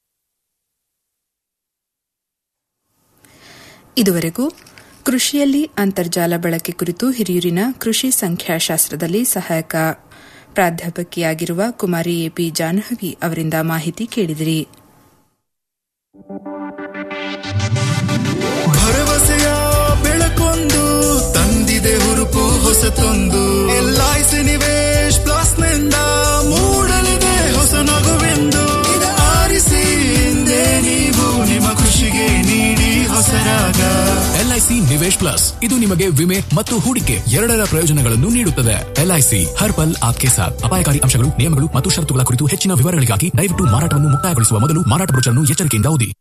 ಇದುವರೆಗೂ ಕೃಷಿಯಲ್ಲಿ ಅಂತರ್ಜಾಲ ಬಳಕೆ ಕುರಿತು ಹಿರಿಯೂರಿನ ಕೃಷಿ ಸಂಖ್ಯಾಶಾಸ್ತ್ರದಲ್ಲಿ ಸಹಾಯಕ ಪ್ರಾಧ್ಯಾಪಕಿಯಾಗಿರುವ ಕುಮಾರಿ ಎಪಿ ಜಾಹ್ನವಿ ಅವರಿಂದ ಮಾಹಿತಿ ಕೇಳಿದಿರಿ ಭರವಸೆಯ ಬೆಳಕೊಂದು ತಂದಿದೆ ಹುರುಪು ಹೊಸತೊಂದು ಎಲ್ಐಸಿ ನಿವೇಶ್ ಪ್ಲಸ್ ನಿಂದ ಮೂಡಲಿದೆ ಹೊಸ ನಗುವೆಂದು ಇದು ಆರಿಸಿ ಹಿಂದೆ ನೀವು ನಿಮ್ಮ ಖುಷಿಗೆ ನೀಡಿ ಹೊಸರಾಗ ಎಲ್ಐಸಿ ನಿವೇಶ್ ಪ್ಲಸ್ ಇದು ನಿಮಗೆ ವಿಮೆ ಮತ್ತು ಹೂಡಿಕೆ ಎರಡರ ಪ್ರಯೋಜನಗಳನ್ನು ನೀಡುತ್ತದೆ ಎಲ್ಐಸಿ ಹರ್ ಪಲ್ ಆಪ್ಕೆ ಸಾಥ್ ಅಪಾಯಕಾರಿ ಅಂಶಗಳು ನಿಯಮಗಳು ಮತ್ತು ಷರತ್ತುಗಳ ಕುರಿತು ಹೆಚ್ಚಿನ ವಿವರಗಳಿಗಾಗಿ ದಯವಿಟ್ಟು ಮಾರಾಟವನ್ನು ಮುಕ್ತಾಯಗೊಳಿಸುವ ಮೊದಲು ಮಾರಾಟ ಬ್ರೋಚರ್ನ್ನು ಎಚ್ಚರಿಕೆಯಿಂದ ಓದಿ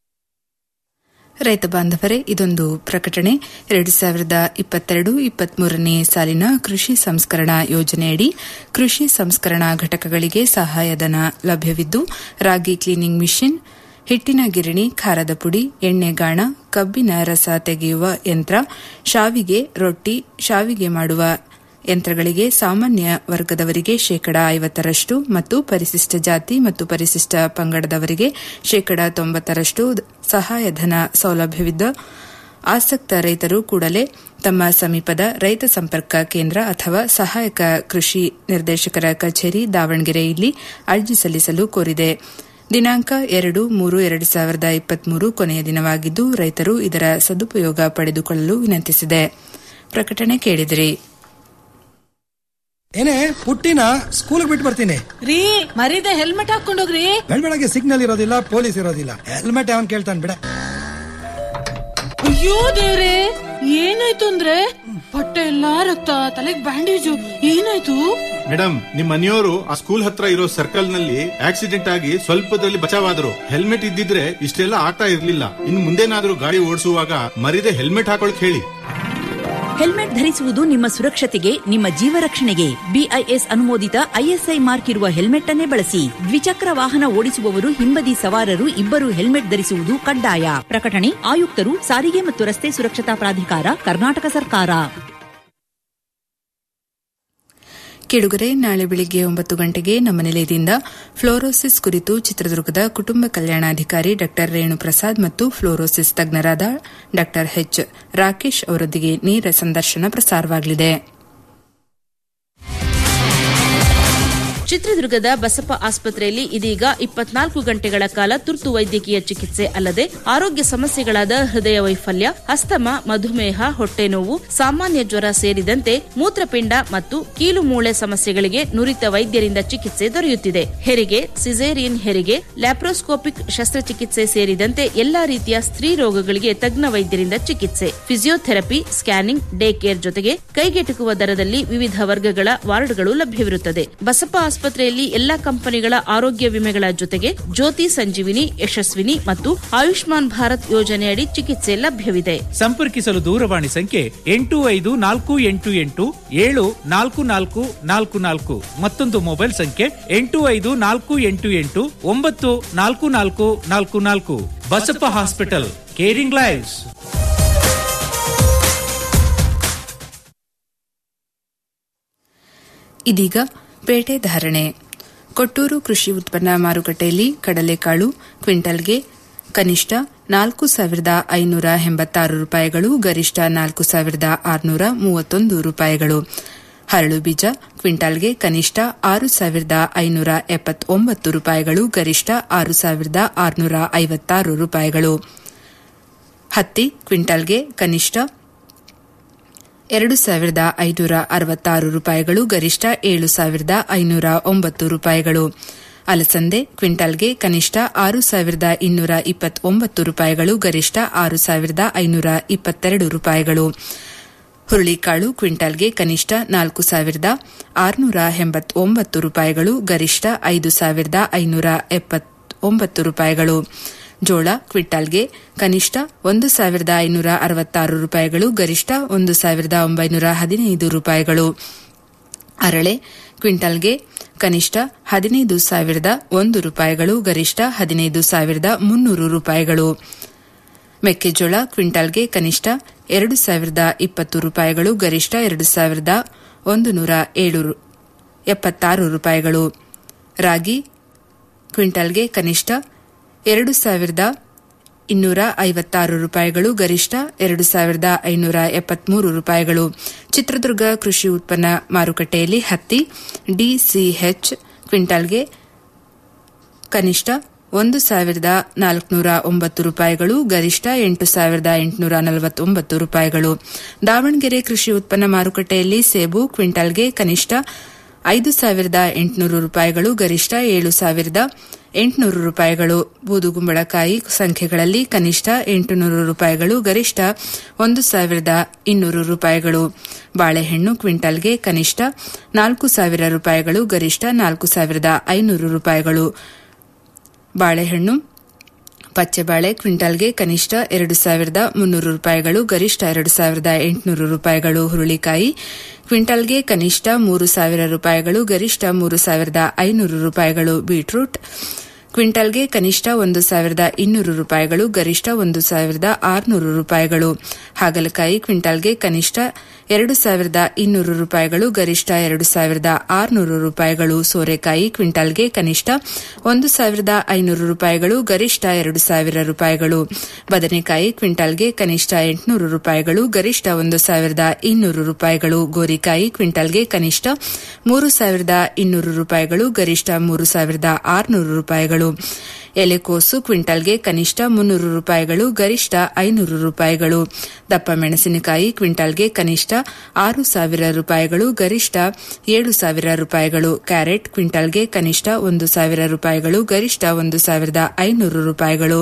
ರೈತ ಬಾಂಧವರೇ ಇದೊಂದು ಪ್ರಕಟಣೆ ಎರಡು ಸಾವಿರದ ಇಪ್ಪತ್ತೆರಡು ಇಪ್ಪತ್ಮೂರನೇ ಸಾಲಿನ ಕೃಷಿ ಸಂಸ್ಕರಣಾ ಯೋಜನೆಯಡಿ ಕೃಷಿ ಸಂಸ್ಕರಣಾ ಘಟಕಗಳಿಗೆ ಸಹಾಯಧನ ಲಭ್ಯವಿದ್ದು ರಾಗಿ ಕ್ಲೀನಿಂಗ್ ಮಿಷಿನ್ ಹಿಟ್ಟಿನ ಗಿರಣಿ ಖಾರದ ಪುಡಿ ಎಣ್ಣೆಗಾಣ ಕಬ್ಬಿನ ರಸ ತೆಗೆಯುವ ಯಂತ್ರ ಶಾವಿಗೆ ರೊಟ್ಟಿ ಶಾವಿಗೆ ಮಾಡುವ ಯಂತ್ರಗಳಿಗೆ ಸಾಮಾನ್ಯ ವರ್ಗದವರಿಗೆ ಶೇಕಡಾ ಐವತ್ತರಷ್ಟು ಮತ್ತು ಪರಿಶಿಷ್ಟ ಜಾತಿ ಮತ್ತು ಪರಿಶಿಷ್ಟ ಪಂಗಡದವರಿಗೆ ಶೇಕಡಾ ತೊಂಬತ್ತರಷ್ಟು ಸಹಾಯಧನ ಸೌಲಭ್ಯವಿದ್ದು ಆಸಕ್ತ ರೈತರು ಕೂಡಲೇ ತಮ್ಮ ಸಮೀಪದ ರೈತ ಸಂಪರ್ಕ ಕೇಂದ್ರ ಅಥವಾ ಸಹಾಯಕ ಕೃಷಿ ನಿರ್ದೇಶಕರ ಕಚೇರಿ ದಾವಣಗೆರೆ ಇಲ್ಲಿ ಅರ್ಜಿ ಸಲ್ಲಿಸಲು ಕೋರಿದೆ ದಿನಾಂಕ ಎರಡು ಮೂರು ಎರಡು ಸಾವಿರದ ಇಪ್ಪತ್ಮೂರು ಕೊನೆಯ ದಿನವಾಗಿದ್ದು ರೈತರು ಇದರ ಸದುಪಯೋಗ ಪಡೆದುಕೊಳ್ಳಲು ವಿನಂತಿಸಿದೆ ಪ್ರಕಟಣೆ ಕೇಳಿದಿರಿ ಏನೇ ಪುಟ್ಟಿನ ಸ್ಕೂಲ್ ಬಿಟ್ಟು ಬರ್ತೀನಿ ರೀ ಮರೀದೆ ಹೆಲ್ಮೆಟ್ ಹಾಕೊಂಡೋಗ್ರಿ ಬೆಳಗ್ಗೆ ಸಿಗ್ನಲ್ ಇರೋದಿಲ್ಲ ಪೊಲೀಸ್ ಇರೋದಿಲ್ಲ ಹೆಲ್ಮೆಟ್ ಅವನ್ ಕೇಳ್ತಾನೆ ಬಿಡ ಅಯ್ಯೋ ದೇವ್ರೆ ಏನಾಯ್ತು ಅಂದ್ರೆ ಹೊಟ್ಟೆ ಎಲ್ಲಾ ರಕ್ತ ತಲೆಗ್ ಬ್ಯಾಂಡೇಜು ಏನಾಯ್ತು ಮೇಡಮ್ ನಿಮ್ ಮನೆಯವರು ಆ ಸ್ಕೂಲ್ ಹತ್ರ ಇರೋ ಸರ್ಕಲ್ ನಲ್ಲಿ ಆಕ್ಸಿಡೆಂಟ್ ಆಗಿ ಸ್ವಲ್ಪದಲ್ಲಿ ಬಚಾವಾದ್ರು ಹೆಲ್ಮೆಟ್ ಇದ್ದಿದ್ರೆ ಇಷ್ಟೆಲ್ಲ ಆಗ್ತಾ ಇರ್ಲಿಲ್ಲ ಇನ್ನು ಮುಂದೇನಾದ್ರೂ ಗಾಡಿ ಓಡಿಸುವಾಗ ಮರಿದೆ ಹೆಲ್ಮೆಟ್ ಹಾಕೊಳಕ್ ಹೇಳಿ ಹೆಲ್ಮೆಟ್ ಧರಿಸುವುದು ನಿಮ್ಮ ಸುರಕ್ಷತೆಗೆ ನಿಮ್ಮ ಜೀವ ರಕ್ಷಣೆಗೆ ಬಿಐಎಸ್ ಅನುಮೋದಿತ ಐಎಸ್ಐ ಮಾರ್ಕ್ ಇರುವ ಹೆಲ್ಮೆಟ್ ಅನ್ನೇ ಬಳಸಿ ದ್ವಿಚಕ್ರ ವಾಹನ ಓಡಿಸುವವರು ಹಿಂಬದಿ ಸವಾರರು ಇಬ್ಬರು ಹೆಲ್ಮೆಟ್ ಧರಿಸುವುದು ಕಡ್ಡಾಯ ಪ್ರಕಟಣೆ ಆಯುಕ್ತರು ಸಾರಿಗೆ ಮತ್ತು ರಸ್ತೆ ಸುರಕ್ಷತಾ ಪ್ರಾಧಿಕಾರ ಕರ್ನಾಟಕ ಸರ್ಕಾರ ಕೆಡುಗರೆ ನಾಳೆ ಬೆಳಿಗ್ಗೆ ಒಂಬತ್ತು ಗಂಟೆಗೆ ನಮ್ಮ ನಿಲಯದಿಂದ ಫ್ಲೋರೋಸಿಸ್ ಕುರಿತು ಚಿತ್ರದುರ್ಗದ ಕುಟುಂಬ ಕಲ್ಯಾಣಾಧಿಕಾರಿ ಡಾ ರೇಣುಪ್ರಸಾದ್ ಮತ್ತು ಫ್ಲೋರೋಸಿಸ್ ತಜ್ಞರಾದ ಡಾ ಎಚ್ ರಾಕೇಶ್ ಅವರೊಂದಿಗೆ ನೇರ ಸಂದರ್ಶನ ಪ್ರಸಾರವಾಗಲಿದೆ ಚಿತ್ರದುರ್ಗದ ಬಸಪ್ಪ ಆಸ್ಪತ್ರೆಯಲ್ಲಿ ಇದೀಗ ಇಪ್ಪತ್ನಾಲ್ಕು ಗಂಟೆಗಳ ಕಾಲ ತುರ್ತು ವೈದ್ಯಕೀಯ ಚಿಕಿತ್ಸೆ ಅಲ್ಲದೆ ಆರೋಗ್ಯ ಸಮಸ್ಯೆಗಳಾದ ಹೃದಯ ವೈಫಲ್ಯ ಅಸ್ತಮ ಮಧುಮೇಹ ಹೊಟ್ಟೆ ನೋವು ಸಾಮಾನ್ಯ ಜ್ವರ ಸೇರಿದಂತೆ ಮೂತ್ರಪಿಂಡ ಮತ್ತು ಕೀಲು ಮೂಳೆ ಸಮಸ್ಯೆಗಳಿಗೆ ನುರಿತ ವೈದ್ಯರಿಂದ ಚಿಕಿತ್ಸೆ ದೊರೆಯುತ್ತಿದೆ ಹೆರಿಗೆ ಸಿಸೇರಿಯನ್ ಹೆರಿಗೆ ಲ್ಯಾಪ್ರೋಸ್ಕೋಪಿಕ್ ಶಸ್ತ್ರಚಿಕಿತ್ಸೆ ಸೇರಿದಂತೆ ಎಲ್ಲಾ ರೀತಿಯ ಸ್ತ್ರೀ ರೋಗಗಳಿಗೆ ತಜ್ಞ ವೈದ್ಯರಿಂದ ಚಿಕಿತ್ಸೆ ಫಿಸಿಯೋಥೆರಪಿ ಸ್ಕ್ಯಾನಿಂಗ್ ಡೇ ಕೇರ್ ಜೊತೆಗೆ ಕೈಗೆಟುಕುವ ದರದಲ್ಲಿ ವಿವಿಧ ವರ್ಗಗಳ ವಾರ್ಡ್ಗಳು ಲಭ್ಯವಿರುತ್ತದೆ ಬಸಪ್ಪ ಆಸ್ಪತ್ರೆಯಲ್ಲಿ ಎಲ್ಲಾ ಕಂಪನಿಗಳ ಆರೋಗ್ಯ ವಿಮೆಗಳ ಜೊತೆಗೆ ಜ್ಯೋತಿ ಸಂಜೀವಿನಿ ಯಶಸ್ವಿನಿ ಮತ್ತು ಆಯುಷ್ಮಾನ್ ಭಾರತ್ ಯೋಜನೆಯಡಿ ಚಿಕಿತ್ಸೆ ಲಭ್ಯವಿದೆ ಸಂಪರ್ಕಿಸಲು ದೂರವಾಣಿ ಸಂಖ್ಯೆ ಎಂಟು ಐದು ನಾಲ್ಕು ಎಂಟು ಎಂಟು ಏಳು ನಾಲ್ಕು ನಾಲ್ಕು ನಾಲ್ಕು ನಾಲ್ಕು ಮತ್ತೊಂದು ಮೊಬೈಲ್ ಸಂಖ್ಯೆ ಎಂಟು ಐದು ನಾಲ್ಕು ಎಂಟು ಎಂಟು ಒಂಬತ್ತು ನಾಲ್ಕು ನಾಲ್ಕು ನಾಲ್ಕು ನಾಲ್ಕು ಬಸಪ್ಪ ಹಾಸ್ಪಿಟಲ್ ಕೇರಿಂಗ್ ಲೈವ್ಸ್ ಇದೀಗ ಪೇಟೆ ಧಾರಣೆ ಕೊಟ್ಟೂರು ಕೃಷಿ ಉತ್ಪನ್ನ ಮಾರುಕಟ್ಟೆಯಲ್ಲಿ ಕಡಲೆಕಾಳು ಕ್ವಿಂಟಲ್ಗೆ ಕನಿಷ್ಠ ನಾಲ್ಕು ಸಾವಿರದ ಐನೂರ ಎಂಬತ್ತಾರು ರೂಪಾಯಿಗಳು ಗರಿಷ್ಠ ನಾಲ್ಕು ಸಾವಿರದ ಆರುನೂರ ಮೂವತ್ತೊಂದು ರೂಪಾಯಿಗಳು ಹರಳು ಬೀಜ ಕ್ವಿಂಟಾಲ್ಗೆ ಕನಿಷ್ಠ ಆರು ಸಾವಿರದ ಐನೂರ ಎಪ್ಪತ್ತೊಂಬತ್ತು ರೂಪಾಯಿಗಳು ಗರಿಷ್ಠ ಆರು ಸಾವಿರದ ಆರುನೂರ ಐವತ್ತಾರು ರೂಪಾಯಿಗಳು ಹತ್ತಿ ಕ್ವಿಂಟಾಲ್ಗೆ ಕನಿಷ್ಠ ಎರಡು ಸಾವಿರದ ಐನೂರ ಅರವತ್ತಾರು ರೂಪಾಯಿಗಳು ಗರಿಷ್ಠ ಏಳು ಸಾವಿರದ ಐನೂರ ಒಂಬತ್ತು ರೂಪಾಯಿಗಳು ಅಲಸಂದೆ ಕ್ವಿಂಟಾಲ್ಗೆ ಕನಿಷ್ಠ ಆರು ಸಾವಿರದ ಇನ್ನೂರ ಇಪ್ಪತ್ತೊಂಬತ್ತು ರೂಪಾಯಿಗಳು ಗರಿಷ್ಠ ಆರು ಸಾವಿರದ ಐನೂರ ಇಪ್ಪತ್ತೆರಡು ರೂಪಾಯಿಗಳು ಹುರುಳಿಕಾಳು ಕ್ವಿಂಟಾಲ್ಗೆ ಕನಿಷ್ಠ ನಾಲ್ಕು ಸಾವಿರದ ಆರುನೂರ ಎಂಬತ್ತೊಂಬತ್ತು ರೂಪಾಯಿಗಳು ಗರಿಷ್ಠ ಐದು ಸಾವಿರದ ಐನೂರ ಎಪ್ಪತ್ತೊಂಬತ್ತು ರೂಪಾಯಿಗಳು ಜೋಳ ಕ್ವಿಂಟಾಲ್ಗೆ ಕನಿಷ್ಠ ಒಂದು ಸಾವಿರದ ಐನೂರ ಅರವತ್ತಾರು ರೂಪಾಯಿಗಳು ಗರಿಷ್ಠ ಒಂದು ಸಾವಿರದ ಒಂಬೈನೂರ ಹದಿನೈದು ರೂಪಾಯಿಗಳು ಅರಳೆ ಕ್ವಿಂಟಾಲ್ಗೆ ಕನಿಷ್ಠ ಹದಿನೈದು ಸಾವಿರದ ಒಂದು ರೂಪಾಯಿಗಳು ಗರಿಷ್ಠ ಹದಿನೈದು ಸಾವಿರದ ಮುನ್ನೂರು ರೂಪಾಯಿಗಳು ಮೆಕ್ಕೆಜೋಳ ಕ್ವಿಂಟಾಲ್ಗೆ ಕನಿಷ್ಠ ಎರಡು ಸಾವಿರದ ಇಪ್ಪತ್ತು ರೂಪಾಯಿಗಳು ಗರಿಷ್ಠ ಎರಡು ಸಾವಿರದ ಒಂದು ನೂರ ಏಳು ಎಪ್ಪತ್ತಾರು ರೂಪಾಯಿಗಳು ರಾಗಿ ಕ್ವಿಂಟಾಲ್ಗೆ ಕನಿಷ್ಠ ಎರಡು ಸಾವಿರದ ಇನ್ನೂರ ಐವತ್ತಾರು ರೂಪಾಯಿಗಳು ಗರಿಷ್ಠ ಎರಡು ಸಾವಿರದ ಐನೂರ ಎಪ್ಪತ್ಮೂರು ರೂಪಾಯಿಗಳು ಚಿತ್ರದುರ್ಗ ಕೃಷಿ ಉತ್ಪನ್ನ ಮಾರುಕಟ್ಟೆಯಲ್ಲಿ ಹತ್ತಿ ಡಿಸಿಎಚ್ ಕ್ವಿಂಟಾಲ್ಗೆ ಕನಿಷ್ಠ ಒಂದು ಸಾವಿರದ ನಾಲ್ಕುನೂರ ಒಂಬತ್ತು ರೂಪಾಯಿಗಳು ಗರಿಷ್ಠ ಎಂಟು ಸಾವಿರದ ಎಂಟುನೂರ ನಲವತ್ತೊಂಬತ್ತು ರೂಪಾಯಿಗಳು ದಾವಣಗೆರೆ ಕೃಷಿ ಉತ್ಪನ್ನ ಮಾರುಕಟ್ಟೆಯಲ್ಲಿ ಸೇಬು ಕ್ವಿಂಟಾಲ್ಗೆ ಕನಿಷ್ಠ ಐದು ಸಾವಿರದ ಎಂಟುನೂರು ರೂಪಾಯಿಗಳು ಗರಿಷ್ಠ ಏಳು ಸಾವಿರದ ಎಂಟುನೂರು ರೂಪಾಯಿಗಳು ಬೂದುಗುಂಬಳಕಾಯಿ ಸಂಖ್ಯೆಗಳಲ್ಲಿ ಕನಿಷ್ಠ ಎಂಟುನೂರು ರೂಪಾಯಿಗಳು ಗರಿಷ್ಠ ಒಂದು ಸಾವಿರದ ಇನ್ನೂರು ರೂಪಾಯಿಗಳು ಬಾಳೆಹಣ್ಣು ಕ್ವಿಂಟಾಲ್ಗೆ ಕನಿಷ್ಠ ನಾಲ್ಕು ಸಾವಿರ ರೂಪಾಯಿಗಳು ಗರಿಷ್ಠ ನಾಲ್ಕು ಸಾವಿರದ ಐನೂರು ರೂಪಾಯಿಗಳು ಬಾಳೆಹಣ್ಣು ಪಚ್ಚೆಬಾಳೆ ಕ್ವಿಂಟಾಲ್ಗೆ ಕನಿಷ್ಠ ಎರಡು ಸಾವಿರದ ಮುನ್ನೂರು ರೂಪಾಯಿಗಳು ಗರಿಷ್ಠ ಎರಡು ಸಾವಿರದ ಎಂಟುನೂರು ರೂಪಾಯಿಗಳು ಹುರುಳಿಕಾಯಿ ಕ್ವಿಂಟಾಲ್ಗೆ ಕನಿಷ್ಠ ಮೂರು ಸಾವಿರ ರೂಪಾಯಿಗಳು ಗರಿಷ್ಠ ಮೂರು ಸಾವಿರದ ಐನೂರು ರೂಪಾಯಿಗಳು ಬೀಟ್ರೂಟ್ ಕ್ವಿಂಟಾಲ್ಗೆ ಕನಿಷ್ಠ ಒಂದು ಸಾವಿರದ ಇನ್ನೂರು ರೂಪಾಯಿಗಳು ಗರಿಷ್ಠ ಒಂದು ಸಾವಿರದ ಆರುನೂರು ರೂಪಾಯಿಗಳು ಹಾಗಲಕಾಯಿ ಕ್ವಿಂಟಾಲ್ಗೆ ಕನಿಷ್ಠ ಎರಡು ಸಾವಿರದ ಇನ್ನೂರು ರೂಪಾಯಿಗಳು ಗರಿಷ್ಠ ಎರಡು ಸಾವಿರದ ಆರುನೂರು ರೂಪಾಯಿಗಳು ಸೋರೆಕಾಯಿ ಕ್ವಿಂಟಾಲ್ಗೆ ಕನಿಷ್ಠ ಒಂದು ಸಾವಿರದ ಐನೂರು ರೂಪಾಯಿಗಳು ಗರಿಷ್ಠ ಎರಡು ಸಾವಿರ ರೂಪಾಯಿಗಳು ಬದನೆಕಾಯಿ ಕ್ವಿಂಟಾಲ್ಗೆ ಕನಿಷ್ಠ ಎಂಟುನೂರು ರೂಪಾಯಿಗಳು ಗರಿಷ್ಠ ಒಂದು ಸಾವಿರದ ಇನ್ನೂರು ರೂಪಾಯಿಗಳು ಗೋರಿಕಾಯಿ ಕ್ವಿಂಟಾಲ್ಗೆ ಕನಿಷ್ಠ ಮೂರು ಸಾವಿರದ ಇನ್ನೂರು ರೂಪಾಯಿಗಳು ಗರಿಷ್ಠ ಮೂರು ಸಾವಿರದ ಆರುನೂರು ರೂಪಾಯಿಗಳು ಎಲೆಕೋಸು ಕ್ವಿಂಟಾಲ್ಗೆ ಕನಿಷ್ಠ ಮುನ್ನೂರು ರೂಪಾಯಿಗಳು ಗರಿಷ್ಠ ಐನೂರು ರೂಪಾಯಿಗಳು ದಪ್ಪ ಮೆಣಸಿನಕಾಯಿ ಕ್ವಿಂಟಾಲ್ಗೆ ಕನಿಷ್ಠ ಆರು ಸಾವಿರ ರೂಪಾಯಿಗಳು ಗರಿಷ್ಠ ಏಳು ಸಾವಿರ ರೂಪಾಯಿಗಳು ಕ್ಯಾರೆಟ್ ಕ್ವಿಂಟಾಲ್ಗೆ ಕನಿಷ್ಠ ಒಂದು ಸಾವಿರ ರೂಪಾಯಿಗಳು ಗರಿಷ್ಠ ಒಂದು ಸಾವಿರದ ಐನೂರು ರೂಪಾಯಿಗಳು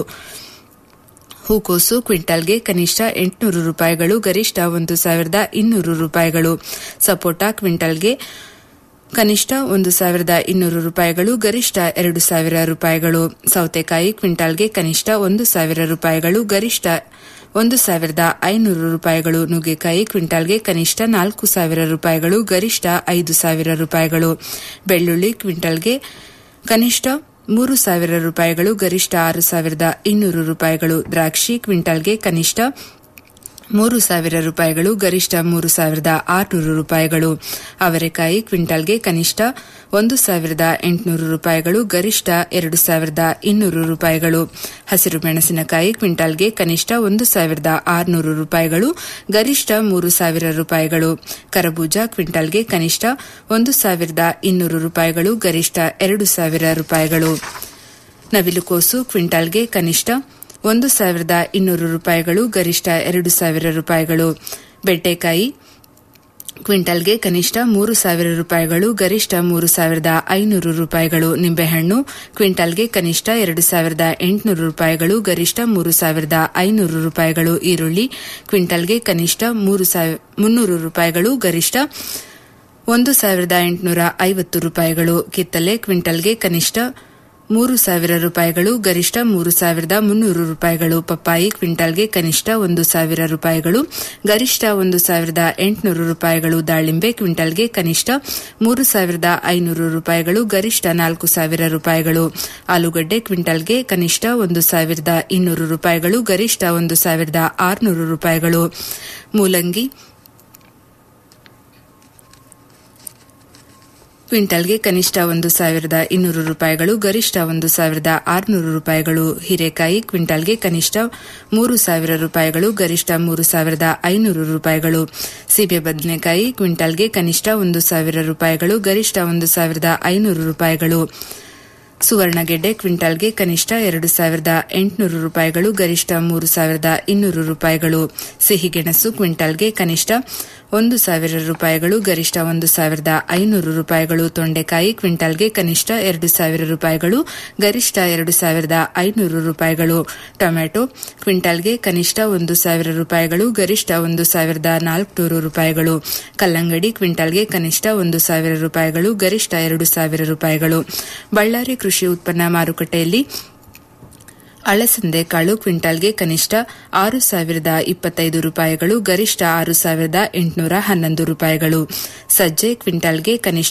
ಹೂಕೋಸು ಕ್ವಿಂಟಾಲ್ಗೆ ಕನಿಷ್ಠ ಎಂಟುನೂರು ರೂಪಾಯಿಗಳು ಗರಿಷ್ಠ ಒಂದು ಸಾವಿರದ ಇನ್ನೂರು ರೂಪಾಯಿಗಳು ಸಪೋಟ ಕ್ವಿಂಟಾಲ್ಗೆ ಕನಿಷ್ಠ ಒಂದು ಸಾವಿರದ ಇನ್ನೂರು ರೂಪಾಯಿಗಳು ಗರಿಷ್ಠ ಎರಡು ಸಾವಿರ ರೂಪಾಯಿಗಳು ಸೌತೆಕಾಯಿ ಕ್ವಿಂಟಾಲ್ಗೆ ಕನಿಷ್ಠ ಒಂದು ಸಾವಿರ ರೂಪಾಯಿಗಳು ಗರಿಷ್ಠ ಒಂದು ಸಾವಿರದ ಐನೂರು ರೂಪಾಯಿಗಳು ನುಗ್ಗೆಕಾಯಿ ಕ್ವಿಂಟಾಲ್ಗೆ ಕನಿಷ್ಠ ನಾಲ್ಕು ಸಾವಿರ ರೂಪಾಯಿಗಳು ಗರಿಷ್ಠ ಐದು ಸಾವಿರ ರೂಪಾಯಿಗಳು ಬೆಳ್ಳುಳ್ಳಿ ಕ್ವಿಂಟಾಲ್ಗೆ ಕನಿಷ್ಠ ಮೂರು ಸಾವಿರ ರೂಪಾಯಿಗಳು ಗರಿಷ್ಠ ಆರು ಸಾವಿರದ ಇನ್ನೂರು ರೂಪಾಯಿಗಳು ದ್ರಾಕ್ಷಿ ಕ್ವಿಂಟಾಲ್ಗೆ ಕನಿಷ್ಠ ಮೂರು ಸಾವಿರ ರೂಪಾಯಿಗಳು ಗರಿಷ್ಠ ಮೂರು ಸಾವಿರದ ಆರುನೂರು ರೂಪಾಯಿಗಳು ಅವರೆಕಾಯಿ ಕ್ವಿಂಟಾಲ್ಗೆ ಕನಿಷ್ಠ ಒಂದು ಸಾವಿರದ ಎಂಟುನೂರು ರೂಪಾಯಿಗಳು ಗರಿಷ್ಠ ಎರಡು ಸಾವಿರದ ಇನ್ನೂರು ರೂಪಾಯಿಗಳು ಹಸಿರು ಮೆಣಸಿನಕಾಯಿ ಕ್ವಿಂಟಾಲ್ಗೆ ಕನಿಷ್ಠ ಒಂದು ಸಾವಿರದ ಆರುನೂರು ರೂಪಾಯಿಗಳು ಗರಿಷ್ಠ ಮೂರು ಸಾವಿರ ರೂಪಾಯಿಗಳು ಕರಬೂಜ ಕ್ವಿಂಟಾಲ್ಗೆ ಕನಿಷ್ಠ ಒಂದು ಸಾವಿರದ ಇನ್ನೂರು ರೂಪಾಯಿಗಳು ಗರಿಷ್ಠ ಎರಡು ಸಾವಿರ ರೂಪಾಯಿಗಳು ನವಿಲುಕೋಸು ಕ್ವಿಂಟಾಲ್ಗೆ ಕನಿಷ್ಠ ಒಂದು ಸಾವಿರದ ಇನ್ನೂರು ರೂಪಾಯಿಗಳು ಗರಿಷ್ಠ ಎರಡು ಸಾವಿರ ರೂಪಾಯಿಗಳು ಬೆಂಡೆಕಾಯಿ ಕ್ವಿಂಟಲ್ಗೆ ಕನಿಷ್ಠ ಮೂರು ಸಾವಿರ ರೂಪಾಯಿಗಳು ಗರಿಷ್ಠ ಮೂರು ಸಾವಿರದ ಐನೂರು ರೂಪಾಯಿಗಳು ನಿಂಬೆಹಣ್ಣು ಕ್ವಿಂಟಲ್ಗೆ ಕನಿಷ್ಠ ಎರಡು ಸಾವಿರದ ಎಂಟುನೂರು ರೂಪಾಯಿಗಳು ಗರಿಷ್ಠ ಮೂರು ಸಾವಿರದ ಐನೂರು ರೂಪಾಯಿಗಳು ಈರುಳ್ಳಿ ಕ್ವಿಂಟಲ್ಗೆ ಕನಿಷ್ಠ ಮೂರು ಮುನ್ನೂರು ರೂಪಾಯಿಗಳು ಗರಿಷ್ಠ ಒಂದು ಸಾವಿರದ ಎಂಟುನೂರ ಐವತ್ತು ರೂಪಾಯಿಗಳು ಕಿತ್ತಲೆ ಕ್ವಿಂಟಲ್ಗೆ ಕನಿಷ್ಠ ಮೂರು ಸಾವಿರ ರೂಪಾಯಿಗಳು ಗರಿಷ್ಠ ಮೂರು ಸಾವಿರದ ಮುನ್ನೂರು ರೂಪಾಯಿಗಳು ಪಪ್ಪಾಯಿ ಕ್ವಿಂಟಲ್ಗೆ ಕನಿಷ್ಠ ಒಂದು ಸಾವಿರ ರೂಪಾಯಿಗಳು ಗರಿಷ್ಠ ಒಂದು ಸಾವಿರದ ಎಂಟುನೂರು ರೂಪಾಯಿಗಳು ದಾಳಿಂಬೆ ಕ್ವಿಂಟಲ್ಗೆ ಕನಿಷ್ಠ ಮೂರು ಸಾವಿರದ ಐನೂರು ರೂಪಾಯಿಗಳು ಗರಿಷ್ಠ ನಾಲ್ಕು ಸಾವಿರ ರೂಪಾಯಿಗಳು ಆಲೂಗಡ್ಡೆ ಕ್ವಿಂಟಲ್ಗೆ ಕನಿಷ್ಠ ಒಂದು ಸಾವಿರದ ಇನ್ನೂರು ರೂಪಾಯಿಗಳು ಗರಿಷ್ಠ ಒಂದು ಸಾವಿರದ ಆರುನೂರು ರೂಪಾಯಿಗಳು ಮೂಲಂಗಿ ಕ್ವಿಂಟಲ್ಗೆ ಕನಿಷ್ಠ ಒಂದು ಸಾವಿರದ ಇನ್ನೂರು ರೂಪಾಯಿಗಳು ಗರಿಷ್ಠ ಒಂದು ಸಾವಿರದ ಆರುನೂರು ರೂಪಾಯಿಗಳು ಹೀರೆಕಾಯಿ ಕ್ವಿಂಟಲ್ಗೆ ಕನಿಷ್ಠ ಮೂರು ಸಾವಿರ ರೂಪಾಯಿಗಳು ಗರಿಷ್ಠ ಮೂರು ಸಾವಿರದ ಐನೂರು ರೂಪಾಯಿಗಳು ಸೀಬೆ ಬದನೆಕಾಯಿ ಕ್ವಿಂಟಲ್ಗೆ ಕನಿಷ್ಠ ಒಂದು ಸಾವಿರ ರೂಪಾಯಿಗಳು ಗರಿಷ್ಠ ಒಂದು ಸಾವಿರದ ಐನೂರು ರೂಪಾಯಿಗಳು ಸುವರ್ಣಗೆಡ್ಡೆ ಕ್ವಿಂಟಲ್ಗೆ ಕನಿಷ್ಠ ಎರಡು ಸಾವಿರದ ಎಂಟುನೂರು ರೂಪಾಯಿಗಳು ಗರಿಷ್ಠ ಮೂರು ಸಾವಿರದ ಇನ್ನೂರು ರೂಪಾಯಿಗಳು ಸಿಹಿಗೆಣಸು ಕ್ವಿಂಟಲ್ಗೆ ಕನಿಷ್ಠ ಒಂದು ಸಾವಿರ ರೂಪಾಯಿಗಳು ಗರಿಷ್ಠ ಒಂದು ಸಾವಿರದ ಐನೂರು ರೂಪಾಯಿಗಳು ತೊಂಡೆಕಾಯಿ ಕ್ವಿಂಟಲ್ಗೆ ಕನಿಷ್ಠ ಎರಡು ಸಾವಿರ ರೂಪಾಯಿಗಳು ಗರಿಷ್ಠ ಎರಡು ಸಾವಿರದ ಐನೂರು ರೂಪಾಯಿಗಳು ಟೊಮೆಟೊ ಕ್ವಿಂಟಲ್ಗೆ ಕನಿಷ್ಠ ಒಂದು ಸಾವಿರ ರೂಪಾಯಿಗಳು ಗರಿಷ್ಠ ಒಂದು ಸಾವಿರದ ನಾಲ್ಕುನೂರು ರೂಪಾಯಿಗಳು ಕಲ್ಲಂಗಡಿ ಕ್ವಿಂಟಲ್ಗೆ ಕನಿಷ್ಠ ಒಂದು ಸಾವಿರ ರೂಪಾಯಿಗಳು ಗರಿಷ್ಠ ಎರಡು ಸಾವಿರ ರೂಪಾಯಿಗಳು ಬಳ್ಳಾರಿ ಕೃಷಿ ಉತ್ಪನ್ನ ಮಾರುಕಟ್ಟೆಯಲ್ಲಿ ಅಳಸಂದೆ ಕಾಳು ಕ್ವಿಂಟಾಲ್ಗೆ ಕನಿಷ್ಠ ಆರು ಸಾವಿರದ ಇಪ್ಪತ್ತೈದು ರೂಪಾಯಿಗಳು ಗರಿಷ್ಠ ಆರು ಸಾವಿರದ ಎಂಟುನೂರ ಹನ್ನೊಂದು ರೂಪಾಯಿಗಳು ಸಜ್ಜೆ ಕ್ವಿಂಟಾಲ್ಗೆ ಕನಿಷ್ಠ